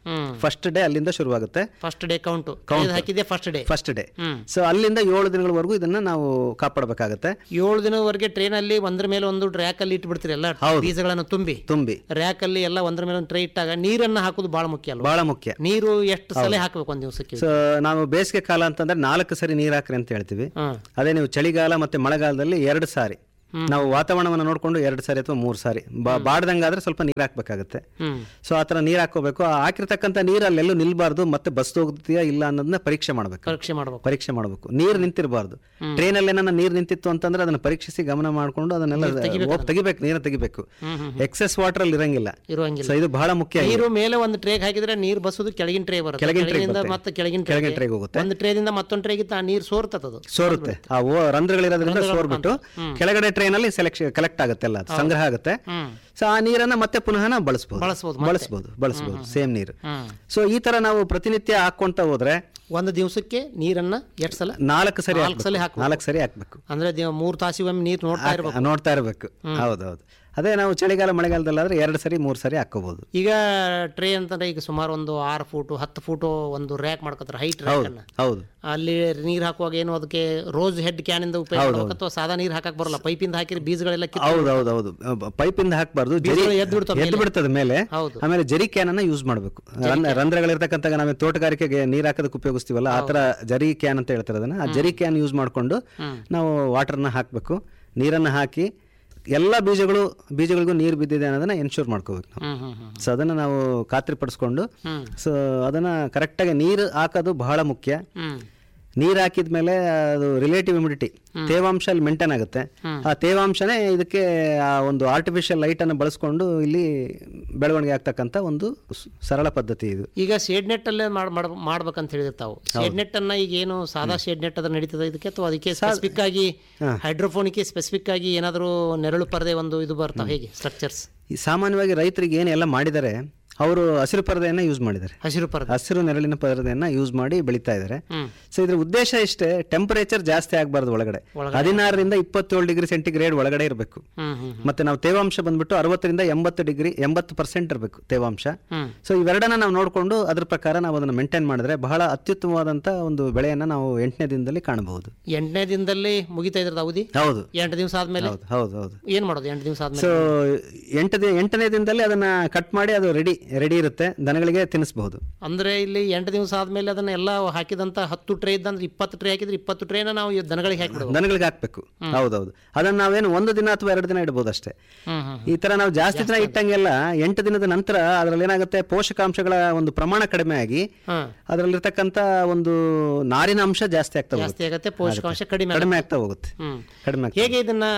ಹ್ಮ್ ಫಸ್ಟ್ ಡೇ ಅಲ್ಲಿಂದ ಶುರುವಾಗುತ್ತೆ ಫಸ್ಟ್ ಡೇ ಕೌಂಟು ಹಾಕಿದ್ದೆ ಫಸ್ಟ್ ಡೇ ಫಸ್ಟ್ ಡೇ ಹ್ಮ್ ಸೊ ಅಲ್ಲಿಂದ ಏಳು ದಿನಗಳವರೆಗೂ ಇದನ್ನ ನಾವು ಕಾಪಾಡಬೇಕಾಗತ್ತೆ ಏಳು ದಿನದವರೆಗೆ ಟ್ರೈನ್ ಅಲ್ಲಿ ಒಂದ್ರ ಮೇಲೆ ಒಂದು ರ್ಯಾಕ್ ಅಲ್ಲಿ ಇಟ್ಬಿಡ್ತೀರಿ ಎಲ್ಲ ಬೀಜಗಳನ್ನು ತುಂಬಿ ತುಂಬಿ ರ್ಯಾಕ್ ಅಲ್ಲಿ ಎಲ್ಲ ಒಂದ್ರ ಮೇಲೆ ಒಂದು ಟ್ರೈ ಇಟ್ಟಾಗ ನೀರನ್ನ ಹಾಕೋದು ಬಹಳ ಮುಖ್ಯ ಅಲ್ವಾ ಬಹಳ ಮುಖ್ಯ ನೀರು ಎಷ್ಟು ಸಲ ಹಾಕ್ಬೇಕು ಒಂದ್ ದಿವಸಕ್ಕೆ ಸೊ ನಾವು ಬೇಸಿಗೆ ಕಾಲ ಅಂತಂದ್ರೆ ನಾಲ್ಕು ಸರಿ ನೀರು ಹಾಕ್ರಿ ಅಂತ ಹೇಳ್ತೀವಿ ಹ್ಮ್ ಅದೇ ನೀವು ಚಳಿಗಾಲ ಮತ್ತೆ ಮಳೆಗಾಲದಲ್ಲಿ ಎರಡು ಸಾರಿ ನಾವು ವಾತಾವರಣವನ್ನು ನೋಡಿಕೊಂಡು ಎರಡು ಸಾರಿ ಅಥವಾ ಮೂರು ಸಾರಿ ಬಾ- ಬಾಡ್ದಂಗಾದ್ರೆ ಸ್ವಲ್ಪ ನೀರು ಹಾಕ್ಬೇಕಾಗತ್ತೆ ಹ್ಮ್ ಸೊ ಆ ಥರ ನೀರು ಹಾಕೋಬೇಕು ಆ ಹಾಕಿರ್ತಕ್ಕಂಥ ನೀರು ಅಲ್ಲೆಲ್ಲೂ ನಿಲ್ಬಾರ್ದು ಮತ್ತೆ ಬಸ್ ಹೋಗ್ತೀಯಾ ಇಲ್ಲ ಅನ್ನೋದನ್ನ ಪರೀಕ್ಷೆ ಮಾಡಬೇಕು ಪರೀಕ್ಷೆ ಮಾಡ್ಬೇಕು ಪರೀಕ್ಷೆ ಮಾಡಬೇಕು ನೀರು ನಿಂತಿರಬಾರ್ದು ಟ್ರೈನಲ್ಲಿ ಏನಾರ ನೀರು ನಿಂತಿತ್ತು ಅಂತಂದ್ರೆ ಅದನ್ನ ಪರೀಕ್ಷಿಸಿ ಗಮನ ಮಾಡಿಕೊಂಡು ಅದನ್ನೆಲ್ಲ ಹೋಗ್ ತೆಗಿಬೇಕು ನೀರು ತೆಗಿಬೇಕು ಹ್ಮ್ ಹ್ಮ್ ಎಕ್ಸೆಸ್ ವಾಟರ್ ಅಲ್ಲಿ ಇರಂಗಿಲ್ಲ ಇರುವಂಗಿಲ್ಲ ಸೊ ಇದು ಬಹಳ ಮುಖ್ಯ ನೀರು ಮೇಲೆ ಒಂದು ಟ್ರೇಗ್ ಹಾಕಿದ್ರೆ ನೀರು ಬಸ್ಸೋದು ಕೆಳಗಿನ ಟ್ರೇ ಬರುತ್ತೆ ಕೆಳಗಿನ tray ಕೆಳಗಿನಿಂದ ಬರುತ್ತೆ. ಮತ್ತೆ ಕೆಳಗಿನ ಕೆಳಗಿನ ಟ್ರೇ tray ಗೆ ಹೋಗುತ್ತೆ. ಒಂದು ಟ್ರೇದಿಂದ ಮತ್ತೊಂದು ಟ್ರೇಗಿಂತ ಆ ನೀರು ಸೋರ್ತದ ಸೋರುತ್ತೆ ಆ ಓ ರಂಧ್ರಗಳಿರೋದ್ರಿಂದ ಸೋರ್ಬಿಟ್ಟು ಕೆಳಗಡೆ ಟ್ರೈನ್ ಅಲ್ಲಿ ಸೆಲೆಕ್ಷನ್ ಕಲೆಕ್ಟ್ ಆಗುತ್ತೆ ಎಲ್ಲ ಅದು ಸಂಗ್ರಹ ಆಗುತ್ತೆ ಹ್ಮ್ ಸೊ ಆ ನೀರನ್ನ ಮತ್ತೆ ಪುನಃ ನಾವು ಬಳಸ್ಬೋದು ಬಳಸ್ಬೋದು ಬಳಸ್ಬೋದು ಬಳಸ್ಬೋದು ಸೇಮ್ ನೀರು ಹ್ಮ್ ಸೊ ಈ ತರ ನಾವು ಪ್ರತಿನಿತ್ಯ ಹಾಕೊಂತ ಹೋದ್ರೆ ಒಂದು ದಿವಸಕ್ಕೆ ನೀರನ್ನ ಎಷ್ಟು ಸಲ ನಾಲ್ಕು ಸರಿ ನಾಲ್ಕು ಸಲ ಹಾಕ್ಬೇಕು ನಾಲ್ಕು ಸರಿ ಹಾಕ್ಬೇಕು ಅಂದ್ರೆ ದಿ- ಮೂರು ತಾಸಿಗೊಮ್ಮೆ ನೀರು ನೋಡ್ತಾ ಇರ್ಬೇಕು ನೋಡ್ತಾ ಇರಬೇಕು ಹೌದೌದು ಅದೇ ನಾವು ಚಳಿಗಾಲ ಮಳೆಗಾಲದಲ್ಲಾದ್ರೆ ಎರಡು ಸರಿ ಮೂರು ಸರಿ ಹಾಕೋಬಹುದು ಈಗ ಟ್ರೇ ಅಂತಂದ್ರೆ ಈಗ ಸುಮಾರು ಒಂದು ಆರು ಫೂಟು ಹತ್ತು ಫೂಟು ಒಂದು ರ್ಯಾಕ್ ಮಾಡ್ಕೊತಾರೆ ಹೈಟ್ ರ್ಯಾಕ್ ಅನ್ನ ಹೌದು ಅಲ್ಲಿ ನೀರ್ ಹಾಕುವಾಗ ಏನು ಅದಕ್ಕೆ ರೋಸ್ ಹೆಡ್ ಕ್ಯಾನ್ ಇಂದ ಉಪಯೋಗ ಮಾಡ್ಬೇಕು ಅಥವಾ ಸಾದಾ ನೀರ್ ಹಾಕಕ್ ಬರಲ್ಲ ಪೈಪಿಂದ ಹಾಕಿದ್ರೆ ಬೀಜಗಳೆಲ್ಲ ಕಿತ್ತು ಹೌದು ಹೌದು ಹೌದು ಪೈಪಿಂದ ಹಾಕಬಾರ್ದು ಬೀಜಗಳು ಎದ್ದು ಬಿಡ್ತಾವೆ ಎದ್ದು ಬಿಡ್ತದೆ ಮೇಲೆ ಹೌದು ಆಮೇಲೆ ಜರಿ ಕ್ಯಾನ್ ಅನ್ನ ಯೂಸ್ ಮಾಡಬೇಕು ರಂಧ್ರಗಳಿರ್ತಕ್ಕಂಥ ನಾವು ತೋಟಗಾರಿಕೆಗೆ ನೀರ್ ಹಾಕೋದಕ್ಕೆ ಉಪಯೋಗಿಸ್ತೀವಲ್ಲ ಆ ತರ ಜರಿ ಕ್ಯಾನ್ ಅಂತ ಹೇಳ್ತಾರೆ ಅದನ್ನ ಆ ಜರಿ ಕ್ಯಾನ್ ಯೂಸ್ ಮಾಡಿಕೊಂಡು ನಾವು ವಾಟರ್ನ ಹಾಕಬೇಕು ನೀರನ್ನ ಹಾಕಿ ಎಲ್ಲ ಬೀಜಗಳು ಬೀಜಗಳಿಗೂ ನೀರು ಬಿದ್ದಿದೆ ಅನ್ನೋದನ್ನ ಎನ್ಶೂರ್ ಮಾಡ್ಕೋಬೇಕು ನಾವು ಹ್ಮ್ ಹ್ಮ್ ಹ್ಮ್ ಸೊ ಅದನ್ನ ನಾವು ಖಾತ್ರಿಪಡಿಸ್ಕೊಂಡು ಹ್ಮ್. ಸೊ ಅದನ್ನ ಕರೆಕ್ಟಾಗಿ ನೀರು ಹಾಕೋದು ಬಹಳ ಮುಖ್ಯ ಹ್ಮ್ ನೀರು ಹಾಕಿದ್ಮೇಲೆ ಅದು ರಿಲೇಟಿವ್ ಇಮ್ಯುಡಿಟಿ ತೇವಾಂಶ ಅಲ್ಲಿ ಮೇಂಟೈನ್ ಆಗುತ್ತೆ ಆ ತೇವಾಂಶನೇ ಇದಕ್ಕೆ ಆ ಒಂದು ಆರ್ಟಿಫಿಷಿಯಲ್ ಲೈಟ್ ಅನ್ನು ಬಳಸ್ಕೊಂಡು ಇಲ್ಲಿ ಬೆಳವಣಿಗೆ ಆಗ್ತಕ್ಕಂಥ ಒಂದು ಸ್- ಸರಳ ಪದ್ಧತಿ ಇದು ಈಗ ಶೇಡ್ ನೆಟ್ ಅಲ್ಲೇ ಮಾಡ್- ಮಾಡ್- ಮಾಡ್ಬೇಕಂತ ಹೇಳಿದ್ರೆ ತಾವು ಶೇಡ್ ನೆಟ್ ಅನ್ನ ಈಗ ಏನು ಸಾದಾ ಶೇಡ್ ನೆಟ್ ಅದ್ರ ನಡೀತದೆ ಇದಕ್ಕೆ ಅಥವಾ ಅದಕ್ಕೆ ಸ್ಪೆಸಿಫಿಕ್ ಆಗಿ ಹೈಡ್ರೋಫೋನಿಕ್ ಸ್ಪೆಸಿಫಿಕ್ ಆಗಿ ಏನಾದರೂ ನೆರಳು ಪರದೆ ಒಂದು ಇದು ಬರ್ತಾವ ಹೇಗೆ ಸ್ಟ್ರಕ್ಚರ್ಸ್ ಈ ಸಾಮಾನ್ಯವಾಗಿ ರೈತರಿಗೆ ಏನೆಲ್ಲ ಮಾಡಿದ್ದಾರೆ ಅವರು ಹಸಿರು ಪರದೆಯನ್ನು ಯೂಸ್ ಮಾಡಿದ್ದಾರೆ ಹಸಿರು ಪರದೆ ಹಸಿರು ನೆರಳಿನ ಪರದೆಯನ್ನು ಯೂಸ್ ಮಾಡಿ ಬೆಳೀತಾ ಇದ್ದಾರೆ ಹ್ಮ್ ಸೊ ಇದ್ರ ಉದ್ದೇಶ ಇಷ್ಟೇ ಟೆಂಪರೇಚರ್ ಜಾಸ್ತಿ ಆಗಬಾರ್ದು ಒಳಗಡೆ ಹದಿನಾರರಿಂದ ಇಪ್ಪತ್ತೇಳು ಡಿಗ್ರಿ ಸೆಂಟಿಗ್ರೇಡ್ ಒಳಗಡೆ ಇರಬೇಕು ಹ್ಮ್ ಹ್ಮ್ ಮತ್ತೆ ನಾವು ತೇವಾಂಶ ಬಂದ್ಬಿಟ್ಟು ಅರವತ್ತರಿಂದ ಎಂಬತ್ತು ಡಿಗ್ರಿ ಎಂಬತ್ತು ಪರ್ಸೆಂಟ್ ಇರಬೇಕು ತೇವಾಂಶ ಹ್ಮ್ ಸೊ ಇವೆರಡನ್ನ ನಾವು ನೋಡಿಕೊಂಡು ಅದ್ರ ಪ್ರಕಾರ ನಾವು ಅದನ್ನು ಮೇಂಟೈನ್ ಮಾಡಿದ್ರೆ ಬಹಳ ಅತ್ಯುತ್ತಮವಾದಂಥ ಒಂದು ಬೆಳೆಯನ್ನು ನಾವು ಎಂಟನೇ ದಿನದಲ್ಲಿ ಕಾಣಬಹುದು ಎಂಟನೇ ದಿನದಲ್ಲಿ ಮುಗಿತಾ ಇದ್ರದ ಅವಧಿ ಹೌದು ಎಂಟು ದಿವಸ ಆದ್ಮೇಲೆ ಹೌದು ಹೌದು ಹೌದು ಏನ್ ಮಾಡೋದು ಎಂಟು ದಿವಸ ಆದ್ಮೇಲೆ ಸೊ ಎಂಟು ದಿ ಎಂಟನೇ ದಿನದಲ್ಲಿ ಅದನ್ನ ಕಟ್ ಮಾಡಿ ಅದು ರೆಡಿ ರೆಡಿ ಇರುತ್ತೆ ದನಗಳಿಗೆ ತಿನ್ನಿಸಬಹುದು ಅಂದ್ರೆ ಇಲ್ಲಿ ಎಂಟು ದಿವಸ ಆದ್ಮೇಲೆ ಅದನ್ನ ಎಲ್ಲ ಹಾಕಿದಂತ ಹತ್ತು ಟ್ರೇ ಇದ್ದಂದ್ರೆ ಇಪ್ಪತ್ತು ಟ್ರೇ ಹಾಕಿದ್ರೆ ಇಪ್ಪತ್ತು ಟ್ರೇನ ನಾವು ಈ ದನಗಳಿಗೆ ಹಾಕಿಬಿಡ್ಬೋದು ದನಗಳಿಗೆ ಹಾಕ್ಬೇಕು ಹೌದೌದು ಅದನ್ನ ನಾವೇನು ಒಂದು ದಿನ ಅಥವಾ ಎರಡು ದಿನ ಇಡ್ಬೋದು ಅಷ್ಟೇ ಹ್ಮ್ ಹ್ಮ್ ಈ ತರ ನಾವು ಜಾಸ್ತಿ ದಿನ ಇಟ್ಟಂಗೆಲ್ಲ ಎಂಟು ದಿನದ ನಂತರ ಅದರಲ್ಲಿ ಏನಾಗುತ್ತೆ ಪೋಷಕಾಂಶಗಳ ಒಂದು ಪ್ರಮಾಣ ಕಡಿಮೆ ಆಗಿ ಹಾ ಅದರಲ್ಲಿರ್ತಕ್ಕಂಥ ಒಂದು ನಾರಿನ ಅಂಶ ಜಾಸ್ತಿ ಆಗ್ತಾ ಹೋಗುತ್ತೆ ಜಾಸ್ತಿ ಆಗತ್ತೆ ಪೋಷಕಾಂಶ ಕಡಿಮೆ ಆಗುತ್ತೆ. ಕಡಿಮೆ ಆಗ್ತಾ ಹೋಗುತ್ತೆ ಹ್ಮ್ ಕಡಿಮೆ ಆಗ್ತಾ ಹೇಗೆ ಇದನ್ನ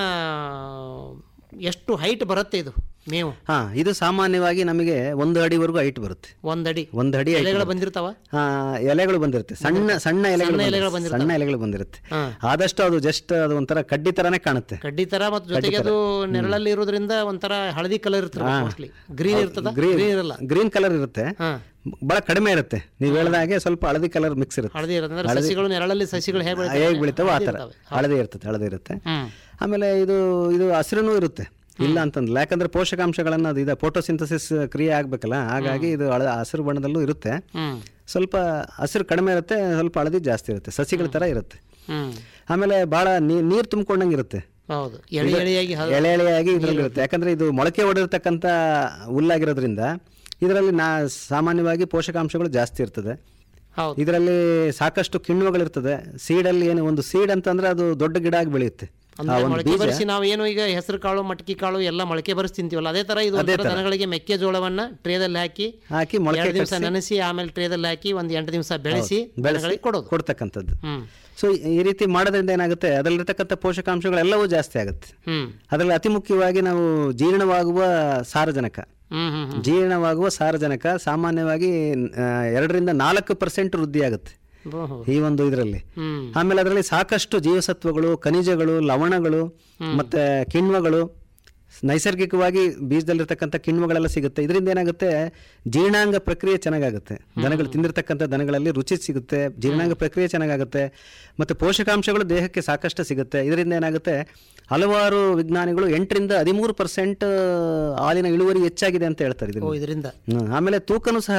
ಎಷ್ಟು ಹೈಟ್ ಬರುತ್ತೆ ಇದು ಮೇವು ಹಾ ಇದು ಸಾಮಾನ್ಯವಾಗಿ ನಮಗೆ ಒಂದು ಅಡಿವರೆಗೂ ಹೈಟ್ ಬರುತ್ತೆ ಒಂದಡಿ ಒಂದು ಅಡಿ height ಎಲೆಗಳು ಬಂದಿರ್ತಾವ ಆ, ಎಲೆಗಳು ಬಂದಿರುತ್ತೆ ಸಣ್ಣ ಸಣ್ಣ ಎಲೆಗಳು ಎಲೆಗಳು ಬಂದಿರುತ್ತೆ. ಸಣ್ಣ ಎಲೆಗಳು ಬಂದಿರುತ್ತೆ ಹಾ. ಆದಷ್ಟು ಅದು ಜಸ್ಟ್ ಅದು ಒಂಥರ ಕಡ್ಡಿ ತರಾನೇ ಕಾಣುತ್ತೆ ಕಡ್ಡಿ ತರ ಮತ್ತು ಜೊತೆಗೆ ಅದು ನೆರಳಲ್ಲಿ ಇರೋದ್ರಿಂದ ಒಂಥರ ಹಳದಿ ಕಲರ್ ಇರ್ತದೆ ಮೋಸ್ಟ್ಲಿ ಗ್ರೀನ್ ಇರ್ತದ ಗ್ರೀನ್ ಇರಲ್ಲ ಗ್ರೀನ್ ಕಲರ್ ಇರುತ್ತೆ ಹಾ ಬಹಳ ಕಡಿಮೆ ಇರುತ್ತೆ ನೀವು ಹೇಳ್ದ ಹಾಗೆ ಸ್ವಲ್ಪ ಹಳದಿ ಕಲರ್ ಮಿಕ್ಸ್ ಇರುತ್ತೆ ಹಳದಿ ಇರುತ್ತೆ ಅಂದ್ರೆ ಸಸಿಗಳು ನೆರಳಲ್ಲಿ ಸಸಿಗಳು ಹೇಗೆ ಬೆಳಿತಾವೆ? ಹೇಗೆ ಬೆಳಿತಾವೋ ಆ ಥರ ಇರ್ತವೆ. ಹಳದಿ ಇರ್ತದೆ ಹಳದಿ ಇರುತ್ತೆ ಹ್ಮ್ ಆಮೇಲೆ ಇದು ಇದು ಹಸಿರುನೂ ಇರುತ್ತೆ ಇಲ್ಲ ಅಂತಂದಿಲ್ಲ ಯಾಕಂದ್ರೆ ಪೋಷಕಾಂಶಗಳನ್ನು ಅದು ಇದೆ ಫೋಟೋಸಿಂಥಸಿಸ್ ಕ್ರಿಯೆ ಆಗ್ಬೇಕಲ್ಲ ಹಾಗಾಗಿ ಇದು ಹಳ ಹಸಿರು ಬಣ್ಣದಲ್ಲೂ ಇರುತ್ತೆ ಹ್ಮ್ ಸ್ವಲ್ಪ ಹಸಿರು ಕಡಿಮೆ ಇರುತ್ತೆ ಸ್ವಲ್ಪ ಹಳದಿ ಜಾಸ್ತಿ ಇರುತ್ತೆ ಸಸಿಗಳ ಥರ ಇರುತ್ತೆ ಹ್ಮ್ ಆಮೇಲೆ ಭಾಳ ನೀರು ತುಂಬಿಕೊಂಡಂಗೆ ಇರುತ್ತೆ ಹೌದು ಎಳೆ ಎಳೆಯಾಗಿ ಹ- ಎಳೆ ಎಳೆಯಾಗಿ ಇದರಲ್ಲಿ ಇರುತ್ತೆ ಯಾಕಂದ್ರೆ ಇದು ಮೊಳಕೆ ಹೊಡೆದಿರ್ತಕ್ಕಂಥ ಹುಲ್ಲಾಗಿರೋದ್ರಿಂದ ಇದರಲ್ಲಿ ನಾ ಸಾಮಾನ್ಯವಾಗಿ ಪೋಷಕಾಂಶಗಳು ಜಾಸ್ತಿ ಇರ್ತದೆ ಹೌದು ಇದರಲ್ಲಿ ಸಾಕಷ್ಟು ಕಿಣ್ವಗಳಿರ್ತದೆ ಸೀಡಲ್ಲಿ ಏನು ಒಂದು ಸೀಡ್ ಅಂತಂದ್ರೆ ಅದು ದೊಡ್ಡ ಗಿಡ ಆಗಿ ಬೆಳೆಯುತ್ತೆ ಆ ಅಂದ್ರೆ ಒಂದು ಮೊಳಕೆ ಬರಿಸಿ ನಾವು ಏನು ಈಗ ಹೆಸರು ಕಾಳು ಮಟಕಿ ಕಾಳು ಎಲ್ಲ ಮೊಳಕೆ ಬರಿಸಿ ತಿಂತೀವಲ್ಲ ಅದೇ ತರ ಇದು ಒಂಥರ ದನಗಳಿಗೆ ಮೆಕ್ಕೆಜೋಳವನ್ನ ಟ್ರೇದಲ್ಲಿ ಹಾಕಿ ಹಾಕಿ ಮೊಳಕೆ ಎರಡು ದಿವಸ ನೆನೆಸಿ ಆಮೇಲೆ ಟ್ರೇದಲ್ಲಿ ಹಾಕಿ ಒಂದ್ ಎಂಟು ದಿವಸ ಬೆಳೆಸಿ ದನಗಳಿಗೆ ಕೊಡೋದು ಕೊಡ್ತಕ್ಕಂಥದ್ದು ಹ್ಮ್ ಸೊ ಈ ರೀತಿ ಮಾಡೋದ್ರಿಂದ ಏನಾಗುತ್ತೆ ಅದರಲ್ಲಿರ್ತಕ್ಕಂಥ ಪೋಷಕಾಂಶಗಳೆಲ್ಲವೂ ಜಾಸ್ತಿ ಆಗುತ್ತೆ ಹ್ಮ್ ಅದರಲ್ಲಿ ಅತಿ ಮುಖ್ಯವಾಗಿ ನಾವು ಜೀರ್ಣವಾಗುವ ಸಾರಜನಕ ಹ್ಮ್ ಹ್ಮ್ ಹ್ಮ್ ಜೀರ್ಣವಾಗುವ ಸಾರಜನಕ ಸಾಮಾನ್ಯವಾಗಿ ಆ, ಎರಡರಿಂದ ನಾಲ್ಕು ಪರ್ಸೆಂಟ್ ವೃದ್ಧಿ ಆಗುತ್ತೆ ಹ್ಮ್ ಹ್ಮ್ ಈ ಒಂದು ಇದರಲ್ಲಿ ಹ್ಮ್ ಆಮೇಲೆ ಅದರಲ್ಲಿ ಸಾಕಷ್ಟು ಜೀವಸತ್ವಗಳು ಖನಿಜಗಳು ಲವಣಗಳು ಮತ್ತೆ ಕಿಣ್ವಗಳು ನೈಸರ್ಗಿಕವಾಗಿ ಬೀಜದಲ್ಲಿರ್ತಕ್ಕಂಥ ಕಿಣ್ವಗಳೆಲ್ಲ ಸಿಗುತ್ತೆ ಇದರಿಂದ ಏನಾಗುತ್ತೆ ಜೀರ್ಣಾಂಗ ಪ್ರಕ್ರಿಯೆ ಚೆನ್ನಾಗಾಗುತ್ತೆ ದನಗಳು ತಿಂದಿರ್ತಕ್ಕಂಥ ದನಗಳಲ್ಲಿ ರುಚಿ ಸಿಗುತ್ತೆ ಜೀರ್ಣಾಂಗ ಪ್ರಕ್ರಿಯೆ ಚೆನ್ನಾಗಾಗುತ್ತೆ ಮತ್ತು ಪೋಷಕಾಂಶಗಳು ದೇಹಕ್ಕೆ ಸಾಕಷ್ಟು ಸಿಗುತ್ತೆ ಇದರಿಂದ ಏನಾಗುತ್ತೆ ಹಲವಾರು ವಿಜ್ಞಾನಿಗಳು ಎಂಟರಿಂದ ಹದಿಮೂರು ಪರ್ಸೆಂಟ್ ಹಾಲಿನ ಇಳುವರಿ ಹೆಚ್ಚಾಗಿದೆ ಅಂತ ಹೇಳ್ತಾರೆ ಓ ಇದರಿಂದ ಇದರಿಂದ ಹ್ಮ್. ಆಮೇಲೆ ತೂಕನೂ ಸಹ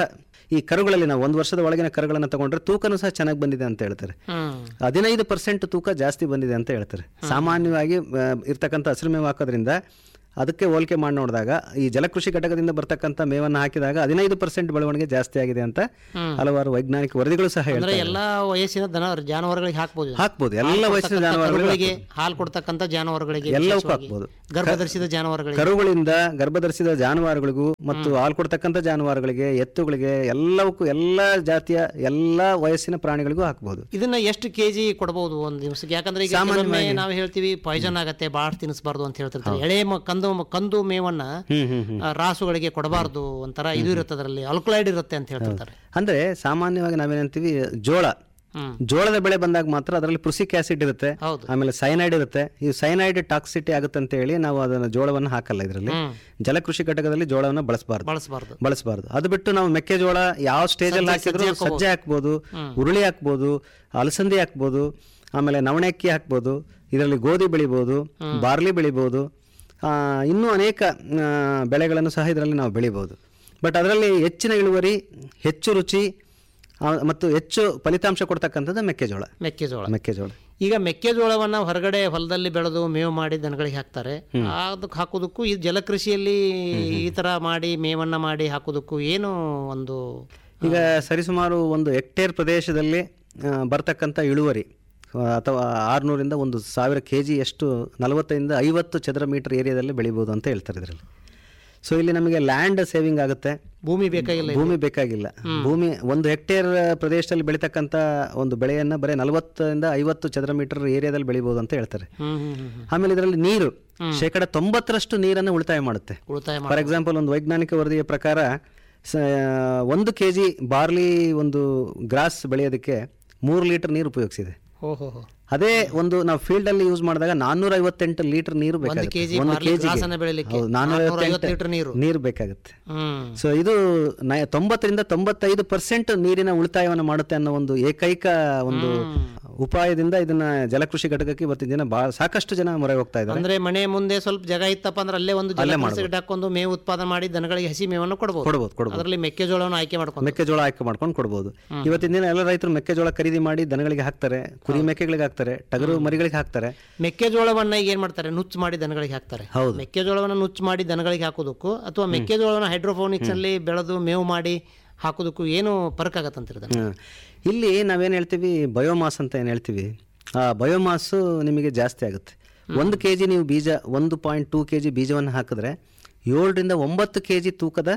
ಈ ಕರುಗಳಲ್ಲಿ ನಾವು ಒಂದು ವರ್ಷದ ಒಳಗಿನ ಕರುಗಳನ್ನು ತಗೊಂಡ್ರೆ ತೂಕನೂ ಸಹ ಚೆನ್ನಾಗಿ ಬಂದಿದೆ ಅಂತ ಹೇಳ್ತಾರೆ ಹ್ಮ್ ಹದಿನೈದು ಪರ್ಸೆಂಟ್ ತೂಕ ಜಾಸ್ತಿ ಬಂದಿದೆ ಅಂತ ಹೇಳ್ತಾರೆ ಸಾಮಾನ್ಯವಾಗಿ ಆ, ಇರ್ತಕ್ಕಂಥ ಹಸಿರು ಮೇವು ಹಾಕೋದ್ರಿಂದ ಅದಕ್ಕೆ ಹೋಲಿಕೆ ಮಾಡಿ ನೋಡಿದಾಗ ಈ ಜಲಕೃಷಿ ಘಟಕದಿಂದ ಬರ್ತಕ್ಕಂಥ ಮೇವನ್ನು ಹಾಕಿದಾಗ ಹದಿನೈದು ಪರ್ಸೆಂಟ್ ಬೆಳವಣಿಗೆ ಜಾಸ್ತಿ ಆಗಿದೆ ಅಂತ ಹಲವಾರು ವೈಜ್ಞಾನಿಕ ವರದಿಗಳು ಸಹ ಅಂದ್ರೆ ಹೇಳ್ತಾರೆ ಎಲ್ಲಾ ವಯಸ್ಸಿನ ದನ ಜಾನುವಾರುಗಳಿಗೆ ಹಾಕ್ಬೋದು ಇದನ್ನ. ಹಾಕ್ಬೋದು ಎಲ್ಲ ವಯಸ್ಸಿನ ಕೊಡ್ತಕ್ಕಂಥ ಜಾನುವಾರುಗಳಿಗೆ ಕರುಗಳಿಗೆ ಹಾಲು ಕೊಡ್ತಕ್ಕಂಥ ಜಾನುವಾರುಗಳಿಗೆ ಎಲ್ಲವಕ್ಕೂ ವಿಶೇಷವಾಗಿ. ಹಾಕ್ಬೋದು. ಗರ್ಭಧರಿಸಿದ ಜಾನುವಾರುಗಳಿಗೆ ಕರುಗಳಿಂದ ಗರ್ಭಧರಿಸಿದ ಜಾನುವಾರುಗಳಿಗೂ ಮತ್ತು ಹಾಲು ಕೊಡ್ತಕ್ಕಂಥ ಜಾನುವಾರುಗಳಿಗೆ ಎತ್ತುಗಳಿಗೆ ಎಲ್ಲವಕ್ಕೂ ಎಲ್ಲ ಜಾತಿಯ ಎಲ್ಲ ವಯಸ್ಸಿನ ಪ್ರಾಣಿಗಳಿಗೂ ಹಾಕ್ಬೋದು ಇದನ್ನ ಎಷ್ಟು ಕೆಜಿ ಕೊಡಬಹುದು ಒಂದು ದಿವಸಕ್ಕೆ ಯಾಕಂದ್ರೆ ಈಗ ಕೆಲವೊಮ್ಮೆ ನಾವು ಹೇಳ್ತೀವಿ ಪಾಯ್ಸನ್ ಆಗತ್ತೆ ಬಾಳ್ ತಿನ್ನಿಸಬಾರ್ದು ಅಂತ ಹೇಳ್ತಿರ್ತಾರೆ ಎಳೆ ಮ- ಕಂದು ಕಂದು ಮೇವನ್ನ ಹ್ಮ್ ಹ್ಮ್ ಹ್ಮ್ ಆ, ರಾಸುಗಳಿಗೆ ಕೊಡಬಾರ್ದು ಒಂಥರ ಇದು ಇರುತ್ತೆ ಅದರಲ್ಲಿ ಅಲ್ಕಲೈಡ್ ಇರುತ್ತೆ ಅಂತ ಹೇಳ್ತಿರ್ತಾರೆ ಅಂದ್ರೆ ಸಾಮಾನ್ಯವಾಗಿ ನಾವೇನಂತೀವಿ ಜೋಳ ಹ್ಮ್ ಜೋಳದ ಬೆಳೆ ಬಂದಾಗ ಮಾತ್ರ ಅದರಲ್ಲಿ ಪೃಸಿಕ್ ಆಸಿಡ್ ಇರುತ್ತೆ ಹೌದು ಆಮೇಲೆ ಸೈನೈಡ್ ಇರುತ್ತೆ ಈ ಸೈನೈಡ್ ಟಾಕ್ಸಿಟಿ ಆಗುತ್ತೆ ಅಂತ ಹೇಳಿ ನಾವು ಅದನ್ನು ಜೋಳವನ್ನು ಹಾಕಲ್ಲ ಇದರಲ್ಲಿ ಹ್ಮ್ ಜಲಕೃಷಿ ಘಟಕದಲ್ಲಿ ಜೋಳವನ್ನು ಬಳಸಬಾರ್ದು ಬಳಸಬಾರ್ದು ಬಳಸಬಾರ್ದು ಅದು ಬಿಟ್ಟು ನಾವು ಮೆಕ್ಕೆಜೋಳ ಯಾವ ಸ್ಟೇಜಲ್ಲಿ ಹಾಕಿದ್ರು ಸಜ್ಜೆ ಹಾಕ್ಬೋದು ಉರುಳಿ ಹಾಕ್ಬೋದು ಅಲಸಂದಿ ಹಾಕ್ಬೋದು ಆಮೇಲೆ ನವಣೆ ಅಕ್ಕಿ ಹಾಕ್ಬೋದು ಇದರಲ್ಲಿ ಗೋಧಿ ಬೆಳಿಬೋದು ಬಾರ್ಲಿ ಬೆಳಿಬೋದು ಆ, ಇನ್ನೂ ಅನೇಕ ಆ, ಬೆಳೆಗಳನ್ನು ಸಹ ಇದರಲ್ಲಿ ನಾವು ಬೆಳಿಬೋದು ಬಟ್ ಅದರಲ್ಲಿ ಹೆಚ್ಚಿನ ಇಳುವರಿ ಹೆಚ್ಚು ರುಚಿ ಆ, ಮತ್ತು ಹೆಚ್ಚು ಫಲಿತಾಂಶ ಕೊಡ್ತಕ್ಕಂಥದ್ದು ಮೆಕ್ಕೆಜೋಳ ಮೆಕ್ಕೆಜೋಳ ಮೆಕ್ಕೆಜೋಳ ಈಗ ಮೆಕ್ಕೆಜೋಳವನ್ನ ಹೊರಗಡೆ ಹೊಲದಲ್ಲಿ ಬೆಳೆದು ಮೇವು ಮಾಡಿ ದನಗಳಿಗೆ ಹಾಕ್ತಾರೆ ಅದಕ್ಕೆ ಹಾಕೋದಕ್ಕೂ ಈ ಜಲಕೃಷಿಯಲ್ಲಿ ಈ ತರ ಮಾಡಿ ಮೇವನ್ನ ಮಾಡಿ ಹಾಕೋದಕ್ಕೂ ಏನು ಒಂದು ಈಗ ಸರಿಸುಮಾರು ಒಂದು ಹೆಕ್ಟೇರ್ ಪ್ರದೇಶದಲ್ಲಿ ಆ, ಬರ್ತಕ್ಕಂಥ ಇಳುವರಿ ಆ, ಅಥವಾ ಆರುನೂರಿಂದ ಒಂದು ಸಾವಿರ ಕೆ ಜಿಯಷ್ಟು ನಲವತ್ತರಿಂದ ಐವತ್ತು ಚದರ ಮೀಟರ್ ಏರಿಯಾದಲ್ಲಿ ಬೆಳಿಬೋದು ಅಂತ ಹೇಳ್ತಾರೆ ಇದರಲ್ಲಿ ಸೊ ಇಲ್ಲಿ ನಮಗೆ ಲ್ಯಾಂಡ್ ಸೇವಿಂಗ್ ಆಗುತ್ತೆ ಭೂಮಿ ಬೇಕಾಗಿಲ್ಲ ಭೂಮಿ ಬೇಕಾಗಿಲ್ಲ ಭೂಮಿ ಒಂದು ಹೆಕ್ಟೇರ್ ಪ್ರದೇಶದಲ್ಲಿ ಬೆಳೀತಕ್ಕಂಥ ಒಂದು ಬೆಳೆಯನ್ನು ಬರೀ ನಲವತ್ತರಿಂದ ಐವತ್ತು ಚದರ ಮೀಟರ್ ಏರಿಯಾದಲ್ಲಿ ಬೆಳಿಬೋದು ಅಂತ ಹೇಳ್ತಾರೆ ಹ್ಮ್ ಹ್ಮ್ ಹ್ಮ್ ಹ್ಮ್. ಆಮೇಲೆ ಇದರಲ್ಲಿ ನೀರು ಶೇಕಡ ತೊಂಬತ್ತರಷ್ಟು ನೀರನ್ನು ಉಳಿತಾಯ ಮಾಡುತ್ತೆ ಉಳಿತಾಯ ಮಾಡಿ ಫಾರ್ ಎಕ್ಸಾಂಪಲ್ ಒಂದು ವೈಜ್ಞಾನಿಕ ವರದಿಯ ಪ್ರಕಾರ ಸ- ಒಂದು ಕೆ ಜಿ ಬಾರ್ಲಿ ಒಂದು ಗ್ರಾಸ್ ಬೆಳೆಯೋದಕ್ಕೆ ಮೂರು ಲೀಟರ್ ನೀರು ಉಪಯೋಗಿಸಿದೆ ಹೋ ಹೋ ಹೋ ಅದೇ ಒಂದು ನಾವು ಫೀಲ್ಡ್ ಅಲ್ಲಿ ಯೂಸ್ ಮಾಡಿದಾಗ ನಾನ್ನೂರ ಐವತ್ತೆಂಟು ಲೀಟರ್ ನೀರು ಬೇಕಾಗುತ್ತೆ ಕೆಜಿ ಒಂದು ಬಾರ್ಲಿ ಕೆಜಿಗೆ ಗ್ರಾಸನ್ನ ಬೆಳಿಲಿಕ್ಕೆ ಹೌದು ನಾನ್ನೂರ 450 ಲೀಟರ್ ನೀರು ನೀರು ಬೇಕಾಗುತ್ತೆ ಹ್ಮ್ ಸೊ ಇದು ನ- ತೊಂಬತ್ತರಿಂದ ತೊಂಬತ್ತೈದು ಪರ್ಸೆಂಟ್ ನೀರಿನ ಉಳಿತಾಯವನ್ನು ಮಾಡುತ್ತೆ ಅನ್ನೋ ಒಂದು ಏಕೈಕ ಒಂದು ಉಪಾಯದಿಂದ ಇದನ್ನ ಜಲಕೃಷಿ ಘಟಕಕ್ಕೆ ಇವತ್ತಿನ ದಿನ ಬಹಳ ಸಾಕಷ್ಟು ಜನ ಮೊರೆ ಹೋಗ್ತಾ ಇದ್ದಾರೆ ಅಂದ್ರೆ ಮನೆ ಮುಂದೆ ಸ್ವಲ್ಪ ಜಾಗ ಇತ್ತಪ್ಪ ಅಂದ್ರೆ ಅಲ್ಲೇ ಒಂದು ಜಲಕೃಷಿ ಗಿಡ ಹಾಕೊಂಡು ಮೇವು ಉತ್ಪಾದನೆ ಮಾಡಿ ದನಗಳಿಗೆ ಹಸಿ ಮೇವನ್ನು ಕೊಡಬಹುದು ಕೊಡ್ಬೋದು ಕೊಡ್ಬೋದು ಅದರಲ್ಲಿ ಮೆಕ್ಕೆಜೋಳವನ್ನು ಆಯ್ಕೆ ಮಾಡ್ಕೊಂಡು ಮೆಕ್ಕೆಜೋಳ ಆಯ್ಕೆ ಮಾಡ್ಕೊಂಡು ಕೊಡ್ಬೋದು ಇವತ್ತಿನ ದಿನ ಎಲ್ಲ ರೈತರು ಮೆಕ್ಕೆಜೋಳ ಖರೀದಿ ಮಾಡಿ ದನಗಳಿಗೆ ಹಾಕ್ತಾರೆ ಕುರಿ ಮೇಕೆಗಳಿಗೆ ಹಾಕ್ತಾರೆ ಟಗರು ಮರಿಗಳಿಗೆ ಹಾಕ್ತಾರೆ ಮೆಕ್ಕೆಜೋಳವನ್ನ ಈಗ ಏನ್ ಮಾಡ್ತಾರೆ ನುಚ್ಚು ಮಾಡಿ ದನಗಳಿಗೆ ಹಾಕ್ತಾರೆ ಹೌದು. ಮೆಕ್ಕೆಜೋಳವನ್ನ ನುಚ್ಚು ಮಾಡಿ ದನಗಳಿಗೆ ಹಾಕೋದಕ್ಕೂ ಅಥವಾ ಮೆಕ್ಕೆಜೋಳವನ್ನ ಹೈಡ್ರೋಫೋನಿಕ್ಸ್ ಅಲ್ಲಿ ಬೆಳೆದು ಮೇವು ಮಾಡಿ ಹಾಕೋದಕ್ಕೂ ಏನು ಫರಕ್ ಆಗತ್ತಂತೀರಿ ಅದನ್ನ ಹ್ಮ್. ಇಲ್ಲಿ ನಾವೇನು ಹೇಳ್ತೀವಿ ಬಯೋಮಾಸ್ ಅಂತ ಏನು ಹೇಳ್ತೀವಿ ಆ ಬಯೋಮಾಸು ನಿಮಗೆ ಜಾಸ್ತಿ ಆಗುತ್ತೆ ಒಂದು ಕೆ ಜಿ ನೀವು ಬೀಜ ಒಂದು ಪಾಯಿಂಟ್ ಟೂ ಕೆ ಜಿ ಬೀಜವನ್ನು ಹಾಕಿದ್ರೆ ಏಳರಿಂದ ಒಂಬತ್ತು ಕೆ ಜಿ ತೂಕದ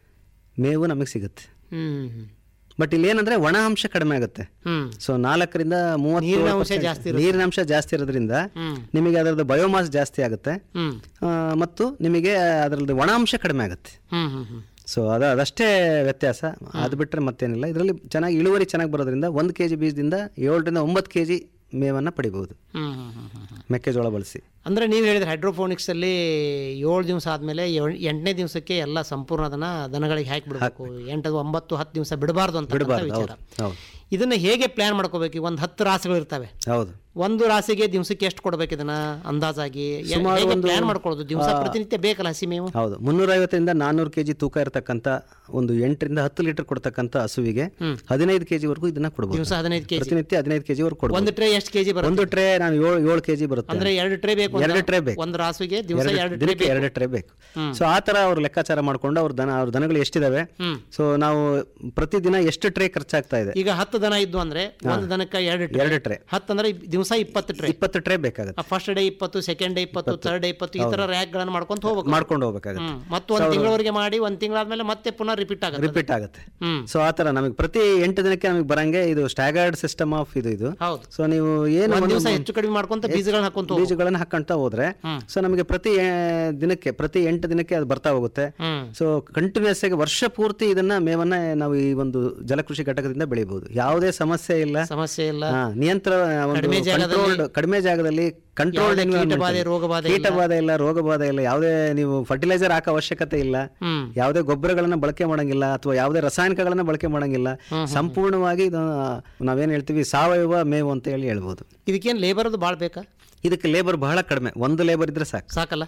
ಮೇವು ನಮಗೆ ಸಿಗುತ್ತೆ ಹ್ಮ್ ಬಟ್ ಇಲ್ಲಿ ಏನಂದ್ರೆ ಒಣ ಅಂಶ ಕಡಿಮೆ ಆಗುತ್ತೆ ಹ್ಮ್ ಸೊ ನಾಲ್ಕರಿಂದ ಮೂವತ್ತು ನೀರಿನ ಅಂಶ ಜಾಸ್ತಿ ನೀರಿನ ಅಂಶ ಜಾಸ್ತಿ ಇರೋದ್ರಿಂದ ಹ್ಮ್. ನಿಮಗೆ ಅದರದ್ದು ಬಯೋಮಾಸ್ ಜಾಸ್ತಿ ಆಗುತ್ತೆ ಹ್ಮ್ ಆ, ಮತ್ತು ನಿಮಗೆ ಅದರದ್ದು ಒಣ ಅಂಶ ಕಡಿಮೆ ಆಗುತ್ತೆ ಹ್ಮ್ ಹ್ಮ್ ಹ್ಮ್ ಸೊ ಅದ ಅದಷ್ಟೇ ವ್ಯತ್ಯಾಸ ಅದು ಬಿಟ್ಟರೆ ಮತ್ತೇನಿಲ್ಲ ಇದರಲ್ಲಿ ಚೆನ್ನಾಗಿ ಇಳುವರಿ ಚೆನ್ನಾಗಿ ಬರೋದ್ರಿಂದ ಒಂದು ಕೆ ಜಿ ಬೀಜದಿಂದ ಏಳರಿಂದ ಒಂಬತ್ತು ಕೆ ಜಿ ಮೇವನ್ನು ಪಡಿಬಹುದು ಹ್ಮ್ ಹ್ಮ್ ಹ್ಮ್ ಹ್ಮ್ ಹ್ಮ್ ಮೆಕ್ಕೆಜೋಳ ಬಳಸಿ ಅಂದ್ರೆ ನೀವು ಹೇಳಿದ್ರೆ ಹೈಡ್ರೋಫೋನಿಕ್ಸ್ ಅಲ್ಲಿ ಏಳು ದಿವಸ ಆದ್ಮೇಲೆ ಏಳ್- ಎಂಟನೇ ದಿವಸಕ್ಕೆ ಎಲ್ಲ ಸಂಪೂರ್ಣ ಅದನ್ನ ದನಗಳಿಗೆ ಹಾಕಿ ಬಿಡಬೇಕು ಎಂಟು ಒಂಬತ್ತು ಹತ್ತು ದಿವಸ ಬಿಡಬಾರ್ದು ಅಂತ ವಿಚಾರ ಹೌದು ಇದನ್ನ ಹೇಗೆ ಪ್ಲಾನ್ ಮಾಡ್ಕೋಬೇಕು ಈಗ ಒಂದು ಹತ್ತು ರಾಸುಗಳು ಇರ್ತವೆ ಹೌದು ಒಂದು ರಾಸಿಗೆ ದಿವಸಕ್ಕೆ ಎಷ್ಟು ಕೊಡ್ಬೇಕು ಇದನ್ನ ಅಂದಾಜಾಗಿ ಹೇಗೆ ಪ್ಲಾನ್ ಮಾಡ್ಕೊಳ್ಳೋದು ದಿವಸ ಪ್ರತಿನಿತ್ಯ ಬೇಕಲ್ಲ ಹಸಿ ಮೇವು ಹೌದು ಮುನ್ನೂರೈವತ್ತರಿಂದ ನಾನ್ನೂರು ಕೆ ಜಿ ತೂಕ ಇರತಕ್ಕಂಥ ಒಂದು ಎಂಟರಿಂದ ಹತ್ತು ಲೀಟರ್ ಕೊಡ್ತಕ್ಕಂಥ ಹಸುವಿಗೆ ಹದಿನೈದು ಕೆ ಜಿವರೆಗೂ ಇದನ್ನ ಕೊಡ್ಬೋದು ದಿವಸ ಹದಿನೈದು ಕೆಜಿ ಪ್ರತಿನಿತ್ಯ ಹದಿನೈದು ಕೆ ಜಿವರೆಗೂ ಕೊಡ್ಬೋದು ಒಂದು ಟ್ರೇ ಎಷ್ಟು ಕೆಜಿ ಬರುತ್ತೆ ಒಂದು ಟ್ರೇ ನಾನು ಏಳು ಏಳು ಕೆ ಜಿ ಬರುತ್ತೆ ಅಂದ್ರೆ ಎರಡು ಟ್ರೇ ಬೇಕು ಎರಡು ಟ್ರೇ ಬೇಕು ಒಂದು ರಾಸುಗೆ ದಿವಸ ಎರಡು ಟ್ರೇ ದಿನಕ್ಕೆ ಎರಡು ಟ್ರೇ ಬೇಕು ಸೊ ಆ ಥರ ಅವ್ರು ಲೆಕ್ಕಾಚಾರ ಮಾಡ್ಕೊಂಡು ಅವ್ರ ದನ ಅವ್ರ ದನಗಳು ಎಷ್ಟಿದಾವೆ ಹ್ಮ್. ಸೊ ನಾವು ಪ್ರತಿದಿನ ಎಷ್ಟು ಟ್ರೇ ಖರ್ಚಾಗ್ತಾ ಇದೆ ಈಗ ಹತ್ತು ದನ ಇದ್ದು ಅಂದ್ರೆ ಒಂದು ದನಕ್ಕೆ ಎರಡು ಟ್ರೇ ಎರಡು ಟ್ರೇ ಹತ್ತು ಅಂದ್ರೆ ದಿವಸ ಇಪ್ಪತ್ತು ಟ್ರೇ ಇಪ್ಪತ್ತು ಟ್ರೇ ಬೇಕಾಗುತ್ತೆ ಫಸ್ಟ್ ಡೇ ಇಪ್ಪತ್ತು ಸೆಕೆಂಡ್ ಡೇ ಇಪ್ಪತ್ತು ಥರ್ಡ್ ಡೇ ಇಪ್ಪತ್ತು ಈ ತರ ರ್ಯಾಕ್ ಗಳನ್ನ ಮಾಡ್ಕೊಂತ ಹೋಗ್ಬೇಕು ಮಾಡ್ಕೊಂಡು ಹೋಗ್ಬೇಕಾಗುತ್ತೆ ಹ್ಮ್ ಮತ್ತೆ ಒಂದ್ ತಿಂಗಳವರೆಗೆ ಮಾಡಿ ಒಂದ್ ತಿಂಗಳಾದ್ಮೇಲೆ ಮತ್ತೆ ಪುನಃ ರಿಪೀಟ್ ಆಗುತ್ತೆ ರಿಪೀಟ್ ಆಗುತ್ತೆ ಹ್ಮ್ ಸೊ ಆ ಥರ ನಮಗೆ ಪ್ರತಿ ಎಂಟು ದಿನಕ್ಕೆ ನಮಗೆ ಬರಂಗೆ ಇದು ಸ್ಟ್ಯಾಗರ್ಡ್ ಸಿಸ್ಟಮ್ ಆಫ್ ಇದು ಇದು ಹೌದು ಸೊ ನೀವು ಏನು ಒಂದ್ ಒಂದು ದಿವಸ ಹೆಚ್ಚು ಕಡಿಮೆ ಮಾಡ್ಕೊಂತ ಬೀಜಗಳನ್ನ ಹಾಕೊಂತ ಹೋಗ್ಬೇಕು. ಬೀಜಗಳನ್ನು ಹಾಕೊಂತ ಹೋದ್ರೆ ಸೊ ನಮಗೆ ಪ್ರತಿ ಆ, ದಿನಕ್ಕೆ ಪ್ರತಿ ಎಂಟು ದಿನಕ್ಕೆ ಅದು ಬರ್ತಾ ಹೋಗುತ್ತೆ ಹ್ಮ್ ಸೊ ಕಂಟಿನ್ಯೂಸ್ ಆಗಿ ವರ್ಷ ಪೂರ್ತಿ ಇದನ್ನ ಮೇವನ್ನ ನಾವು ಈ ಒಂದು ಜಲಕೃಷಿ ಘಟಕದಿಂದ ಬೆಳಿಬಹುದು ಯಾವುದೇ ಸಮಸ್ಯೆ ಇಲ್ಲ ಸಮಸ್ಯೆ ಇಲ್ಲ ಹಾ, ನಿಯಂತ್ರಣ ಒಂದು ಕಡಿಮೆ ಜಾಗದಲ್ಲಿ- controlled- ಕಡಿಮೆ ಜಾಗದಲ್ಲಿ ಕಂಟ್ರೋಲ್ಡ್ ಯಾವುದೇ ಕೀಟಬಾಧೆ, ರೋಗಬಾಧೆ ಇಲ್ಲ. ಕೀಟಬಾಧೆ ಇಲ್ಲ ರೋಗಬಾಧೆ ಇಲ್ಲ ಯಾವುದೇ ನೀವು ಫರ್ಟಿಲೈಸರ್ ಹಾಕೋ ಅವಶ್ಯಕತೆ ಇಲ್ಲ ಹ್ಮ್ ಯಾವುದೇ ಗೊಬ್ಬರಗಳನ್ನ ಬಳಕೆ ಮಾಡಂಗಿಲ್ಲ ಅಥವಾ ಯಾವುದೇ ರಾಸಾಯನಿಕಗಳನ್ನ ಬಳಕೆ ಮಾಡಂಗಿಲ್ಲ ಸಂಪೂರ್ಣವಾಗಿ ಇದು ನಾವೇನ್ ಹೇಳ್ತೀವಿ ಸಾವಯವ ಮೇವು ಅಂತ ಹೇಳಿ ಹೇಳ್ಬೋದು ಇದಕ್ಕೇನ್ ಲೇಬರ್ದು ಬಾಳ್ ಬೇಕಾ ಇದಕ್ಕೆ ಲೇಬರ್ ಬಹಳ ಕಡಿಮೆ ಒಂದು ಲೇಬರ್ ಇದ್ರೆ ಸಾಕು ಸಾಕಲ್ಲ ಸಾಕು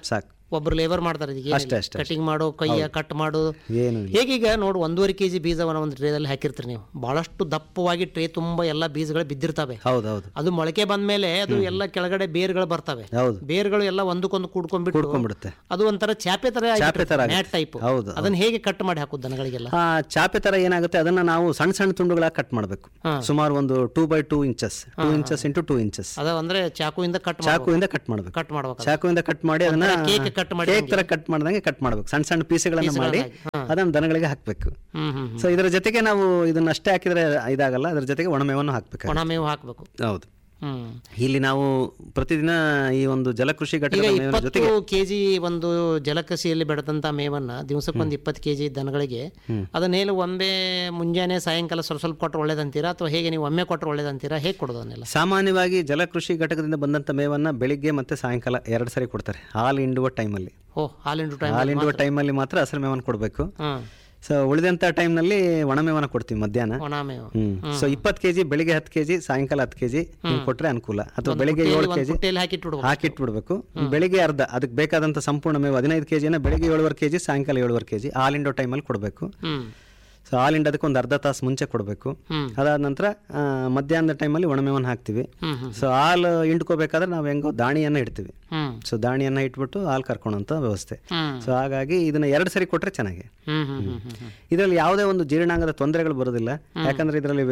ಒಬ್ರು ಲೇಬರ್ ಮಾಡ್ತಾರೆ ಇದಕ್ಕೆ ಅಷ್ಟೇ, ಅಷ್ಟೇ, ಕಟಿಂಗ್ ಮಾಡೋ ಕೈಯ ಕಟ್ ಮಾಡು ಏನು ಇಲ್ಲ. ಹೇಗೀಗ ನೋಡು ಒಂದೂವರೆ ಕೆ ಜಿ ಬೀಜವನ್ನ ಒಂದು ಟ್ರೇದಲ್ಲಿ ಹಾಕಿರ್ತೀರಿ ನೀವು ಬಹಳಷ್ಟು ದಪ್ಪವಾಗಿ ಟ್ರೇ ತುಂಬ ಎಲ್ಲ ಬೀಜಗಳು ಬಿದ್ದಿರ್ತವೆ ಹೌದು ಹೌದು ಅದು ಮೊಳಕೆ ಬಂದ್ಮೇಲೆ ಅದು ಎಲ್ಲ ಕೆಳಗಡೆ ಬೇರ್ಗಳು ಬರ್ತವೆ ಹೌದು ಬೇರ್ಗಳು ಎಲ್ಲ ಒಂದಕ್ಕೊಂದು ಕೂಡ್ಕೊಂಡ್ಬಿಟ್ಟು ಕೂಡ್ಕೊಂಡ್ಬಿಡುತ್ತೆ ಅದು ಒಂಥರ ಚಾಪೆ ತರ ಚಾಪೆ ತರ ಮ್ಯಾಟ್ ಟೈಪ್ ಹೌದು, ಅದನ್ನ ಹೇಗೆ ಕಟ್ ಮಾಡಿ ಹಾಕುದು ದನಗಳಿಗೆಲ್ಲ ಆ ಚಾಪೆ ತರ ಏನಾಗುತ್ತೆ ಅದನ್ನ ನಾವು ಸಣ್ಣ ಸಣ್ಣ ತುಂಡುಗಳಾಗಿ ಕಟ್ ಮಾಡಬೇಕು ಸುಮಾರು ಒಂದು two by two inches two inches into two inches ಅದ ಅಂದ್ರೆ ಚಾಕುವಿಂದ ಕಟ್ ಚಾಕುವಿಂದ ಕಟ್ ಮಾಡಬೇಕು ಕಟ್ ಮಾಡ್ಬೇಕು ಚಾಕುವಿಂದ ಕಟ್ ಮಾಡಿ ಅದನ್ನ ಕೇಕ್ ಕಟ್ ಮಾಡಿ ಕೇಕ್ ತರ ಕಟ್ ಮಾಡ್ದಂಗೆ ಕಟ್ ಮಾಡಬೇಕು ಸಣ್ಣ ಸಣ್ಣ ಪೀಸ್ಗಳನ್ನ ಮಾಡಿ ಅದನ್ನ ದನಗಳಿಗೆ ಹಾಕಬೇಕು ಹ್ಮ್ ಹ್ಮ್ ಸೊ ಇದರ ಜೊತೆಗೆ ನಾವು ಇದನ್ನ ಅಷ್ಟೇ ಹಾಕಿದ್ರೆ ಇದಾಗಲ್ಲ ಅದ್ರ ಜೊತೆಗೆ ಒಣಮೇವನ್ನು ಹಾಕ್ಬೇಕು ಒಣ ಮೇವು ಹಾಕ್ಬೇಕು ಹೌದು ಹ್ಮ್ ಇಲ್ಲಿ ನಾವು ಪ್ರತಿದಿನ ಈ ಒಂದು ಜಲಕೃಷಿ ಈಗ ಘಟಕದ ಮೇವಿನ ಜೊತೆ ಇಪ್ಪತ್ತು ಕೆಜಿ ಒಂದು ಜಲಕೃಷಿಯಲ್ಲಿ ಬೆಳೆದಂತ ಮೇವನ್ನ ದಿವಸಕ್ಕೊಂದು ಇಪ್ಪತ್ತು ಕೆಜಿ ದನಗಳಿಗೆ ಅದನ್ನೇನು ಒಮ್ಮೆ ಮುಂಜಾನೆ ಸಾಯಂಕಾಲ ಸ್ವಲ್ಪ ಸ್ವಲ್ಪ ಕೊಟ್ಟರೆ ಒಳ್ಳೇದಂತೀರಾ ಅಥವಾ ಹೇಗೆ ನೀವು ಒಮ್ಮೆ ಕೊಟ್ಟರೆ ಒಳ್ಳೇದಂತೀರಾ ಹೇಗೆ ಕೊಡೋದು ಅದನ್ನೆಲ್ಲ ಸಾಮಾನ್ಯವಾಗಿ ಜಲಕೃಷಿ ಘಟಕದಿಂದ ಬಂದಂತ ಮೇವನ್ನ ಬೆಳಿಗ್ಗೆ ಮತ್ತೆ ಸಾಯಂಕಾಲ ಎರಡು ಸರಿ ಕೊಡ್ತಾರೆ ಹಾಲು ಹಿಂಡುವ ಟೈಮಲ್ಲಿ ಓ ಹಾಲಿಂಡು ಟೈಮ್ ಹಾಲು ಹಿಂಡುವ ಟೈಮಲ್ಲಿ ಮಾತ್ರ ಹಸಿರು ಮೇವನ್ನು ಕೊಡಬೇಕು ಹ್ಮ್ ಸೊ ಉಳಿದಂತ ಟೈಮ್ನಲ್ಲಿ ಒಣಮೇವನ್ನ ಕೊಡ್ತೀವಿ ಮಧ್ಯಾಹ್ನ ಒಣ ಮೇವು ಹ್ಮ್ ಸೊ ಇಪ್ಪತ್ತು ಕೆಜಿ ಬೆಳಿಗ್ಗೆ ಹತ್ತು ಕೆಜಿ ಸಾಯಂಕಾಲ ಹತ್ತು ಕೆಜಿ ಕೊಟ್ರೆ ಅನುಕೂಲ ಅಥವಾ ಬೆಳಿಗ್ಗೆ ಏಳು ಕೆಜಿ ಪುಟ್ಟಿಯಲ್ಲಿ ಹಾಕಿಟ್ಬಿಡ್ಬೇಕು ಹಾಕಿಟ್ಬಿಡ್ಬೇಕು ಬೆಳಿಗ್ಗೆ ಅರ್ಧ ಅದಕ್ಕೆ ಬೇಕಾದಂತ ಸಂಪೂರ್ಣ ಮೇವು ಹದಿನೈದು ಕೆಜಿನ ಬೆಳಿಗ್ಗೆ ಏಳುವರೆ ಕೆಜಿ ಸಾಯಂಕಾಲ ಏಳುವರೆ ಕೆಜಿ ಹಾಲಿಂಡೋ ಟೈಮಲ್ಲಿ ಕೊಡಬೇಕು ಹ್ಮ್ ಸೊ ಹಾಲಿಂಡೋದಕ್ಕೆ ಒಂದು ಅರ್ಧ ತಾಸು ಮುಂಚೆ ಕೊಡಬೇಕು ಹ್ಮ್. ಅದಾದ ನಂತರ ಆ, ಮಧ್ಯಾಹ್ನದ ಟೈಮಲ್ಲಿ ಒಣಮೇವನ್ನು ಹಾಕ್ತಿವಿ ಹ್ಮ್ ಹ್ಮ್ ಸೊ ಹಾಲು ಹಿಂಡ್ಕೋಬೇಕಾದ್ರೆ ನಾವು ಹೆಂಗೋ ದಾಣಿಯನ್ನು ಇಡ್ತೀವಿ ಹ್ಮ್ ಸೊ ದಾಣಿಯನ್ನು ಇಟ್ಬಿಟ್ಟು ಹಾಲು ಕರ್ಕೊಳೋಂಥ ವ್ಯವಸ್ಥೆ ಹ್ಮ್ ಸೊ ಹಾಗಾಗಿ ಇದನ್ನ ಎರಡು ಸರಿ ಕೊಟ್ರೆ ಚೆನ್ನಾಗಿ ಹ್ಮ್ ಹ್ಮ್ ಹ್ಮ್ ಹ್ಮ್ ಹ್ಮ್ ಇದರಲ್ಲಿ ಯಾವುದೇ ಒಂದು ಜೀರ್ಣಾಂಗದ ತೊಂದರೆಗಳು ಬರೋದಿಲ್ಲ ಯಾಕಂದ್ರೆ ಇದರಲ್ಲಿ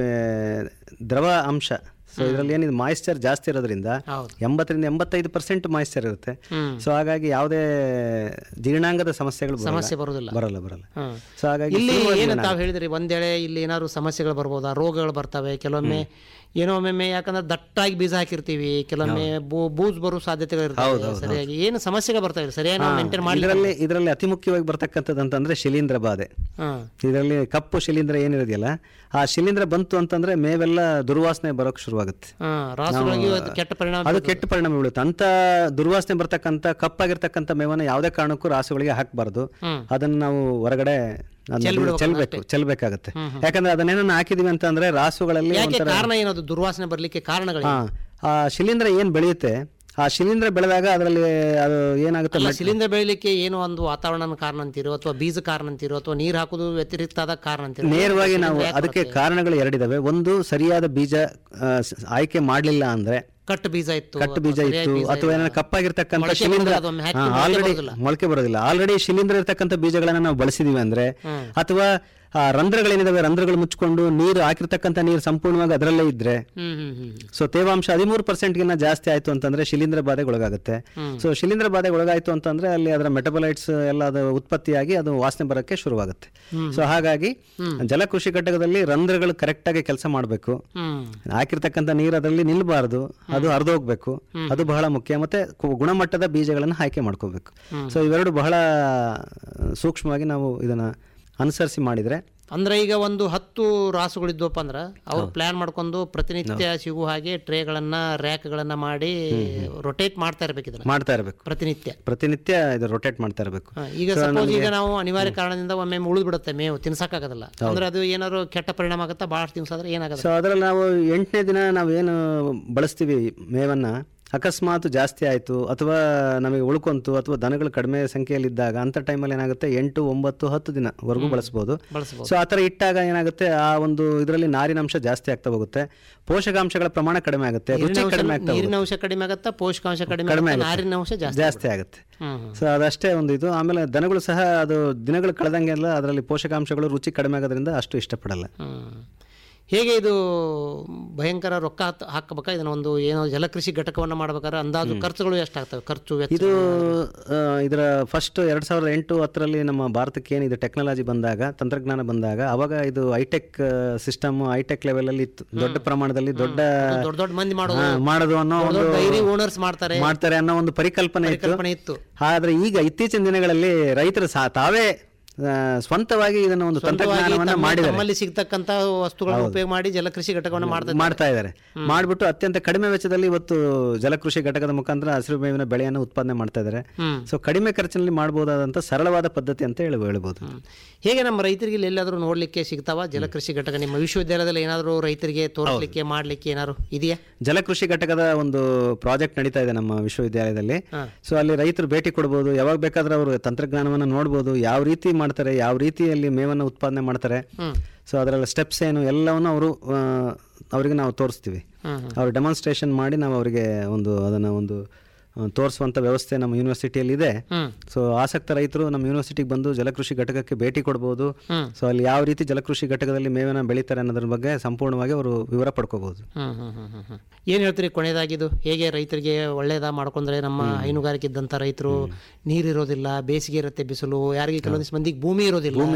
ದ್ರವ ಅಂಶ ಸೊ ಇದರಲ್ಲಿ ಏನಿದೆ ಮಾಯಿಶ್ಚರ್ ಜಾಸ್ತಿ ಇರೋದ್ರಿಂದ ಹೌದು ಎಂಬತ್ತರಿಂದ ಎಂಬತ್ತೈದು ಪರ್ಸೆಂಟ್ ಮಾಯಿಶ್ಚರ್ ಇರುತ್ತೆ ಹ್ಮ್ ಸೊ ಹಾಗಾಗಿ ಯಾವುದೇ ಜೀರ್ಣಾಂಗದ ಸಮಸ್ಯೆಗಳು ಬರಲ್ಲ ಸಮಸ್ಯೆ ಬರೋದಿಲ್ಲ ಬರಲ್ಲ ಬರಲ್ಲ ಹ್ಮ್ ಸೊ ಹಾಗಾಗಿ ಇಲ್ಲಿ ಏನು ತಾವು ಹೇಳಿದ್ರಿ ಒಂದೇಳೆ ಇಲ್ಲಿ ಏನಾದ್ರು ಸಮಸ್ಯೆಗಳು ಬರ್ಬೋದಾ ರೋಗಗಳು ಬರ್ತವೆ ಕೆಲವೊಮ್ಮೆ ಏನೋ ಒಮ್ಮೊಮ್ಮೆ ಯಾಕಂದ್ರೆ ದಟ್ಟಾಗಿ ಬೀಜ ಹಾಕಿರ್ತೀವಿ ಕೆಲವೊಮ್ಮೆ ಬೂ- ಬೂಜ್ ಬರೋ ಸಾಧ್ಯತೆಗಳು ಇರ್ತವೆ ಸರಿಯಾಗಿ ಏನು ಸಮಸ್ಯೆಗಳು ಬರ್ತಾವೆ ಸರಿಯಾಗಿ ನಾವು ಮೇಂಟೈನ್ ಮಾಡಿ ಇದರಲ್ಲಿ ಇದರಲ್ಲಿ ಅತಿ ಮುಖ್ಯವಾಗಿ ಬರ್ತಕ್ಕಂಥದ್ದು ಅಂತಂದ್ರೆ ಶಿಲೀಂಧ್ರ ಬಾಧೆ ಹ್ಮ್ ಇದರಲ್ಲಿ ಕಪ್ಪು ಶಿಲೀಂಧ್ರ ಏನಿರೋದಿಲ್ಲ ಆ ಶಿಲೀಂಧ್ರ ಬಂತು ಅಂತಂದ್ರೆ ಮೇವೆಲ್ಲ ದುರ್ವಾಸನೆ ಬರೋಕ್ ಶುರುವಾಗುತ್ತೆ ಹ್ಮ್ ರಾಸುಗಳಿಗೆ ಅದು ಕೆಟ್ಟ ಪರಿಣಾಮ ಅದು ಕೆಟ್ಟ ಪರಿಣಾಮ ಬೀಳುತ್ತೆ ಅಂತ ದುರ್ವಾಸನೆ ಬರ್ತಕ್ಕಂಥ ಕಪ್ಪಾಗಿರ್ತಕ್ಕಂಥ ಮೇವನ್ನ ಯಾವುದೇ ಕಾರಣಕ್ಕೂ ರಾಸುಗಳಿಗೆ ಹಾಕಬಾರ್ದು ಹ್ಮ್. ಅದನ್ನ ನಾವು ಹೊರಗಡೆ ಅದನ್ನ ಚೆಲ್ಬೇಕು ಚೆಲ್ಬೇಕಾಗತ್ತೆ ಯಾಕಂದ್ರೆ ಅದನ್ನೇನನ್ನ ಹಾಕಿದೀವಿ ಅಂತಂದ್ರೆ ರಾಸುಗಳಲ್ಲಿ ಯಾಕೆ ಕಾರಣ ಏನದು ದುರ್ವಾಸನೆ ಬರ್ಲಿಕ್ಕೆ ಕಾರಣಗಳು ಹಾ ಆ ಶಿಲೀಂಧ್ರ ಏನ್ ಬೆಳೆಯುತ್ತೆ ಆ ಶಿಲೀಂಧ್ರ ಬೆಳೆದಾಗ ಅದರಲ್ಲಿ ಅದು ಏನಾಗುತ್ತೆ ಅಲ್ಲ ಸಿಲಿಂಡರ್ ಬೆಳಿಲಿಕ್ಕೆ ಏನು ಒಂದು ವಾತಾವರಣ ಕಾರಣ ಅಂತೀರೋ ಅಥವಾ ಬೀಜ ಕಾರಣ ಅಂತೀರೋ ಅಥವಾ ನೀರು ಹಾಕೋದು ವ್ಯತಿರಿಕ್ತವಾದ ಕಾರಣ ಅಂತೀರೋ ನೇರವಾಗಿ ನಾವು ಅದಕ್ಕೆ ಕಾರಣಗಳು ಎರಡಿದಾವೆ ಒಂದು ಸರಿಯಾದ ಬೀಜ ಆ, ಸ- ಆಯ್ಕೆ ಮಾಡ್ಲಿಲ್ಲ ಅಂದ್ರೆ ಕಟ್ಟು ಬೀಜ ಇತ್ತು ಕಟ್ಟು ಬೀಜ ಇತ್ತು ಅಥವಾ ಏನಾದ್ರು ಕಪ್ಪಾಗಿರ್ತಕ್ಕಂಥ ಮೊಳಕೆ ಶಿಲೀಂಧ್ರ ಬರೋದು ಅದೊಮ್ಮೆ ಹಾಕಿ ಮೊಳಕೆ ಆಲ್ರೆಡಿ ಬರೋದಿಲ್ಲ. ಮೊಳಕೆ ಬರೋದಿಲ್ಲ ಆಲ್ರೆಡಿ ಶಿಲೀಂಧ್ರ ಇರ್ತಕ್ಕಂಥ ಬೀಜಗಳನ್ನ ನಾವು ಬಳಸಿದೀವಿ ಅಂದ್ರೆ ಅಥವಾ ಆ ರಂಧ್ರಗಳೇನಿದಾವೆ ರಂಧ್ರಗಳು ಮುಚ್ಕೊಂಡು ನೀರು ಹಾಕಿರ್ತಕ್ಕಂಥ ನೀರು ಸಂಪೂರ್ಣವಾಗಿ ಅದರಲ್ಲೇ ಇದ್ರೆ ಹ್ಮ್ ಹ್ಮ್ ಹ್ಮ್ ಸೊ ತೇವಾಂಶ ಹದಿಮೂರು ಪರ್ಸೆಂಟ್ಗಿನ್ನ ಜಾಸ್ತಿ ಆಯ್ತು ಅಂತಂದ್ರೆ ಶಿಲೀಂಧ್ರ ಬಾಧೆಗೆ ಒಳಗಾಗುತ್ತೆ ಸೊ ಶಿಲೀಂಧ್ರ ಬಾಧೆಗೆ ಒಳಗಾಯ್ತು ಅಂತಂದ್ರೆ ಅಲ್ಲಿ ಅದರ ಮೆಟಬಲೈಟ್ಸ್ ಎಲ್ಲ ಅದು ಉತ್ಪತ್ತಿಯಾಗಿ ಅದು ವಾಸನೆ ಬರೋಕ್ಕೆ ಶುರುವಾಗುತ್ತೆ ಸೊ ಹಾಗಾಗಿ ಜಲಕೃಷಿ ಘಟಕದಲ್ಲಿ ರಂಧ್ರಗಳು ಕರೆಕ್ಟಾಗಿ ಕೆಲಸ ಮಾಡಬೇಕು ಹ್ಮ್ ಹಾಕಿರ್ತಕ್ಕಂಥ ನೀರು ಅದರಲ್ಲಿ ನಿಲ್ಬಾರ್ದು ಅದು ಹರಿದೋಗ್ಬೇಕು ಅದು ಬಹಳ ಮುಖ್ಯ ಮತ್ತೆ ಕು- ಗುಣಮಟ್ಟದ ಬೀಜಗಳನ್ನು ಆಯ್ಕೆ ಮಾಡ್ಕೋಬೇಕು ಸೊ ಇವೆರಡು ಬಹಳ ಸೂಕ್ಷ್ಮವಾಗಿ ನಾವು ಇದನ್ನ ಅನುಸರಿಸಿ ಮಾಡಿದ್ರೆ ಅಂದ್ರೆ ಈಗ ಒಂದು ಹತ್ತು ರಾಸುಗಳಿದ್ವಪ್ಪ ಅಂದ್ರ ಅವ್ರು ಪ್ಲಾನ್ ಮಾಡ್ಕೊಂಡು ಪ್ರತಿನಿತ್ಯ ಸಿಗುವ ಹಾಗೆ ಟ್ರೇಗಳನ್ನ ರ್ಯಾಕ್ಗಳನ್ನ ಮಾಡಿ ರೊಟೇಟ್ ಮಾಡ್ತಾ ಇರ್ಬೇಕು ಇದನ್ನ ಮಾಡ್ತಾ ಇರಬೇಕು ಪ್ರತಿನಿತ್ಯ ಪ್ರತಿನಿತ್ಯ ಇದು ರೊಟೇಟ್ ಮಾಡ್ತಾ ಇರಬೇಕು ಹ, ಈಗ ಸಪೋಸ್ ಈಗ ನಾವು ಅನಿವಾರ್ಯ ಕಾರಣದಿಂದ ಒಮ್ಮೆ ಉಳಿದು ಬಿಡುತ್ತೆ ಮೇವು ತಿನ್ಸಕ್ಕಾಗಲ್ಲ ಅಂದ್ರೆ ಅದು ಏನಾದ್ರು ಕೆಟ್ಟ ಪರಿಣಾಮ ಆಗುತ್ತಾ ಬಹಳಷ್ಟು ದಿವಸ ಆದ್ರೆ ಏನಾಗಲ್ಲ ಸೊ ಅದರಲ್ಲಿ ನಾವು ಎಂಟನೇ ದಿನ ನಾವೇನು ಬಳಸ್ತೀವಿ ಮೇವನ್ನ ಅಕಸ್ಮಾತ್ ಜಾಸ್ತಿ ಆಯಿತು ಅಥವಾ ನಮಗೆ ಉಳ್ಕೊಂತು ಅಥವಾ ದನಗಳು ಕಡಿಮೆ ಸಂಖ್ಯೆಯಲ್ಲಿದ್ದಾಗ ಅಂಥ ಟೈಮಲ್ಲಿ ಏನಾಗುತ್ತೆ ಎಂಟು ಒಂಬತ್ತು ಹತ್ತು ದಿನವರೆಗೂ ಬಳಸ್ಬೋದು ಬಳಸ್ಬೋದು ಸೊ ಆ ಥರ ಇಟ್ಟಾಗ ಏನಾಗುತ್ತೆ ಆ ಒಂದು ಇದರಲ್ಲಿ ನಾರಿನಾಂಶ ಜಾಸ್ತಿ ಆಗ್ತಾ ಹೋಗುತ್ತೆ ಪೋಷಕಾಂಶಗಳ ಪ್ರಮಾಣ ಕಡಿಮೆ ಆಗುತ್ತೆ ರುಚಿ ಕಡಿಮೆ ಆಗ್ತಾ ನೀರಿನ ಅಂಶ ಕಡಿಮೆ ಆಗತ್ತಾ ಪೋಷಕಾಂಶ ಕಡಿಮೆ ಕಡಿಮೆ ಆಗತ್ತಾ? ಆಗುತ್ತೆ. ನಾರಿನ ಅಂಶ ಜಾಸ್ತಿ ಜಾಸ್ತಿ ಆಗುತ್ತೆ ಹ್ಮ್ ಹ್ಮ್. ಸೊ ಅದಷ್ಟೇ ಒಂದು ಇದು ಆಮೇಲೆ ದನಗಳು ಸಹ ಅದು ದಿನಗಳು ಕಳೆದಂಗೆಲ್ಲ ಅದರಲ್ಲಿ ಪೋಷಕಾಂಶಗಳು ರುಚಿ ಕಡಿಮೆ ಆಗೋದ್ರಿಂದ ಅಷ್ಟು ಇಷ್ಟಪಡಲ್ಲ ಹ್ಮ್. ಹೇಗೆ ಇದು ಭಯಂಕರ ರೊಕ್ಕ ಹಾಕ್- ಹಾಕಬೇಕಾ ಇದನ್ನ ಒಂದು ಏನೋ ಜಲಕೃಷಿ ಘಟಕವನ್ನ ಮಾಡ್ಬೇಕಾದ್ರೆ ಅಂದಾಜು ಖರ್ಚುಗಳು ಎಷ್ಟಾಗ್ತವೆ ಖರ್ಚು ವೆಚ್ಚ ಇದು ಆ, ಇದರ ಫಸ್ಟ್ ಎರಡ್ ಸಾವಿರದ ಎಂಟು ಹತ್ತರಲ್ಲಿ ನಮ್ಮ ಭಾರತಕ್ಕೆ ಏನಿದೆ ಟೆಕ್ನಾಲಜಿ ಬಂದಾಗ ತಂತ್ರಜ್ಞಾನ ಬಂದಾಗ ಅವಾಗ ಇದು ಹೈಟೆಕ್ ಸಿಸ್ಟಮ್ ಹೈಟೆಕ್ ಲೆವೆಲ್ ಅಲ್ಲಿ ಇತ್ತು ದೊಡ್ಡ ಪ್ರಮಾಣದಲ್ಲಿ ದೊಡ್ಡ ದೊಡ್ಡ ದೊಡ್ಡ ಮಂದಿ ಮಾಡೋದು ಹಾ, ಮಾಡೋದು ಅನ್ನೋ ಒಂದು ಡೈರಿ ಓನರ್ಸ್ ಮಾಡ್ತಾರೆ ಮಾಡ್ತಾರೆ ಅನ್ನೋ ಒಂದು ಪರಿಕಲ್ಪನೆ ಇತ್ತು ಕಲ್ಪನೆ ಇತ್ತು ಆದ್ರೆ ಈಗ ಇತ್ತೀಚಿನ ದಿನಗಳಲ್ಲಿ ರೈತರು ಸಾ ತಾವೇ ಆ, ಸ್ವಂತವಾಗಿ ಇದನ್ನು ಒಂದು ತಂತ್ರಜ್ಞಾನವನ್ನ ತಮ್ಮ- ಮಾಡಿದ್ದಾರೆ ತಮ್ಮಲ್ಲಿ ಸಿಗ್ತಕ್ಕಂಥ ವಸ್ತುಗಳನ್ನು ಉಪಯೋಗ ಮಾಡಿ ಜಲಕೃಷಿ ಘಟಕವನ್ನು ಮಾಡ್ತಾರೆ ಮಾಡ್ತಾ ಇದ್ದಾರೆ ಮಾಡಿಬಿಟ್ಟು ಅತ್ಯಂತ ಕಡಿಮೆ ವೆಚ್ಚದಲ್ಲಿ ಇವತ್ತು ಜಲಕೃಷಿ ಘಟಕದ ಮುಖಾಂತರ ಹಸಿರು ಮೇವಿನ ಬೆಳೆಯನ್ನು ಉತ್ಪಾದನೆ ಮಾಡ್ತಾ ಇದ್ದಾರೆ ಹ್ಮ್. ಸೊ ಕಡಿಮೆ ಖರ್ಚಿನಲ್ಲಿ ಮಾಡಬಹುದಾದಂಥ ಸರಳವಾದ ಪದ್ಧತಿ ಅಂತ ಹೇಳಿ ಹೇಳ್ಬೋದು ಹ್ಮ್. ಹೇಗೆ ನಮ್ಮ ರೈತರಿಗೆ ಇಲ್ಲಿ ಎಲ್ಲಾದರೂ ನೋಡ್ಲಿಕ್ಕೆ ಸಿಗ್ತಾವ ಜಲಕೃಷಿ ಘಟಕ ನಿಮ್ಮ ವಿಶ್ವವಿದ್ಯಾಲಯದಲ್ಲಿ ಏನಾದರೂ ರೈತರಿಗೆ ತೋರಿಸ್ಲಿಕ್ಕೆ ಮಾಡ್ಲಿಕ್ಕೆ ಏನಾದ್ರು ಇದೆಯಾ ಜಲಕೃಷಿ ಘಟಕದ ಒಂದು ಪ್ರಾಜೆಕ್ಟ್ ನಡೀತಾ ಇದೆ ನಮ್ಮ ವಿಶ್ವವಿದ್ಯಾಲಯದಲ್ಲಿ ಸೊ ಅಲ್ಲಿ ರೈತರು ಭೇಟಿ ಕೊಡ್ಬೋದು ಯಾವಾಗ ಬೇಕಾದ್ರೆ ಅವರು ತಂತ್ರಜ್ಞಾನವನ್ನು ನೋಡ್ಬೋದು ಯಾವ ರೀತಿ ಮಾಡ್ತಾರೆ ಯಾವ ರೀತಿಯಲ್ಲಿ ಮೇವನ್ನು ಉತ್ಪಾದನೆ ಮಾಡ್ತಾರೆ ಸೊ ಅದರಲ್ಲಿ ಸ್ಟೆಪ್ಸ್ ಏನು ಎಲ್ಲವನ್ನು ಅವರು ಅವರಿಗೆ ನಾವು ತೋರಿಸ್ತೀವಿ ಅವರು ಡೆಮಾನ್ಸ್ಟ್ರೇಷನ್ ಮಾಡಿ ನಾವು ಅವರಿಗೆ ಒಂದು ಅದನ್ನು ಒಂದು ಆ, ತೋರಿಸುವಂಥ ವ್ಯವಸ್ಥೆ ನಮ್ಮ ಯೂನಿವರ್ಸಿಟಿಯಲ್ಲಿ ಇದೆ ಸೊ ಆಸಕ್ತ ರೈತರು ನಮ್ಮ ಯೂನಿವರ್ಸಿಟಿಗೆ ಬಂದು ಜಲಕೃಷಿ ಘಟಕಕ್ಕೆ ಭೇಟಿ ಕೊಡ್ಬೋದು ಸೊ ಅಲ್ಲಿ ಯಾವ ರೀತಿ ಜಲಕೃಷಿ ಘಟಕದಲ್ಲಿ ಮೇವನ್ನ ಬೆಳೀತಾರೆ ಅನ್ನೋದ್ರ ಬಗ್ಗೆ ಸಂಪೂರ್ಣವಾಗಿ ಅವರು ವಿವರ ಪಡ್ಕೋಬಹುದು ಹ್ಮ್ ಹ್ಮ್ ಹ್ಮ್ ಹ್ಮ್ ಹ್ಮ್. ಏನ್ ಹೇಳ್ತೀರಿ ಕೊನೆಯದಾಗಿದ್ದು ಹೇಗೆ ರೈತರಿಗೆ ಒಳ್ಳೇದ ಮಾಡ್ಕೊಂಡ್ರೆ ನಮ್ಮ ಹೈನುಗಾರಿಕೆ ಇದ್ದಂಥ ರೈತರು ನೀರಿರೋದಿಲ್ಲ ಬೇಸಿಗೆ ಇರುತ್ತೆ ಬಿಸಿಲು ಯಾರಿಗೆ ಕೆಲವೊಂದಿಷ್ಟು ಮಂದಿಗೆ ಭೂಮಿ ಇರೋದಿಲ್ಲ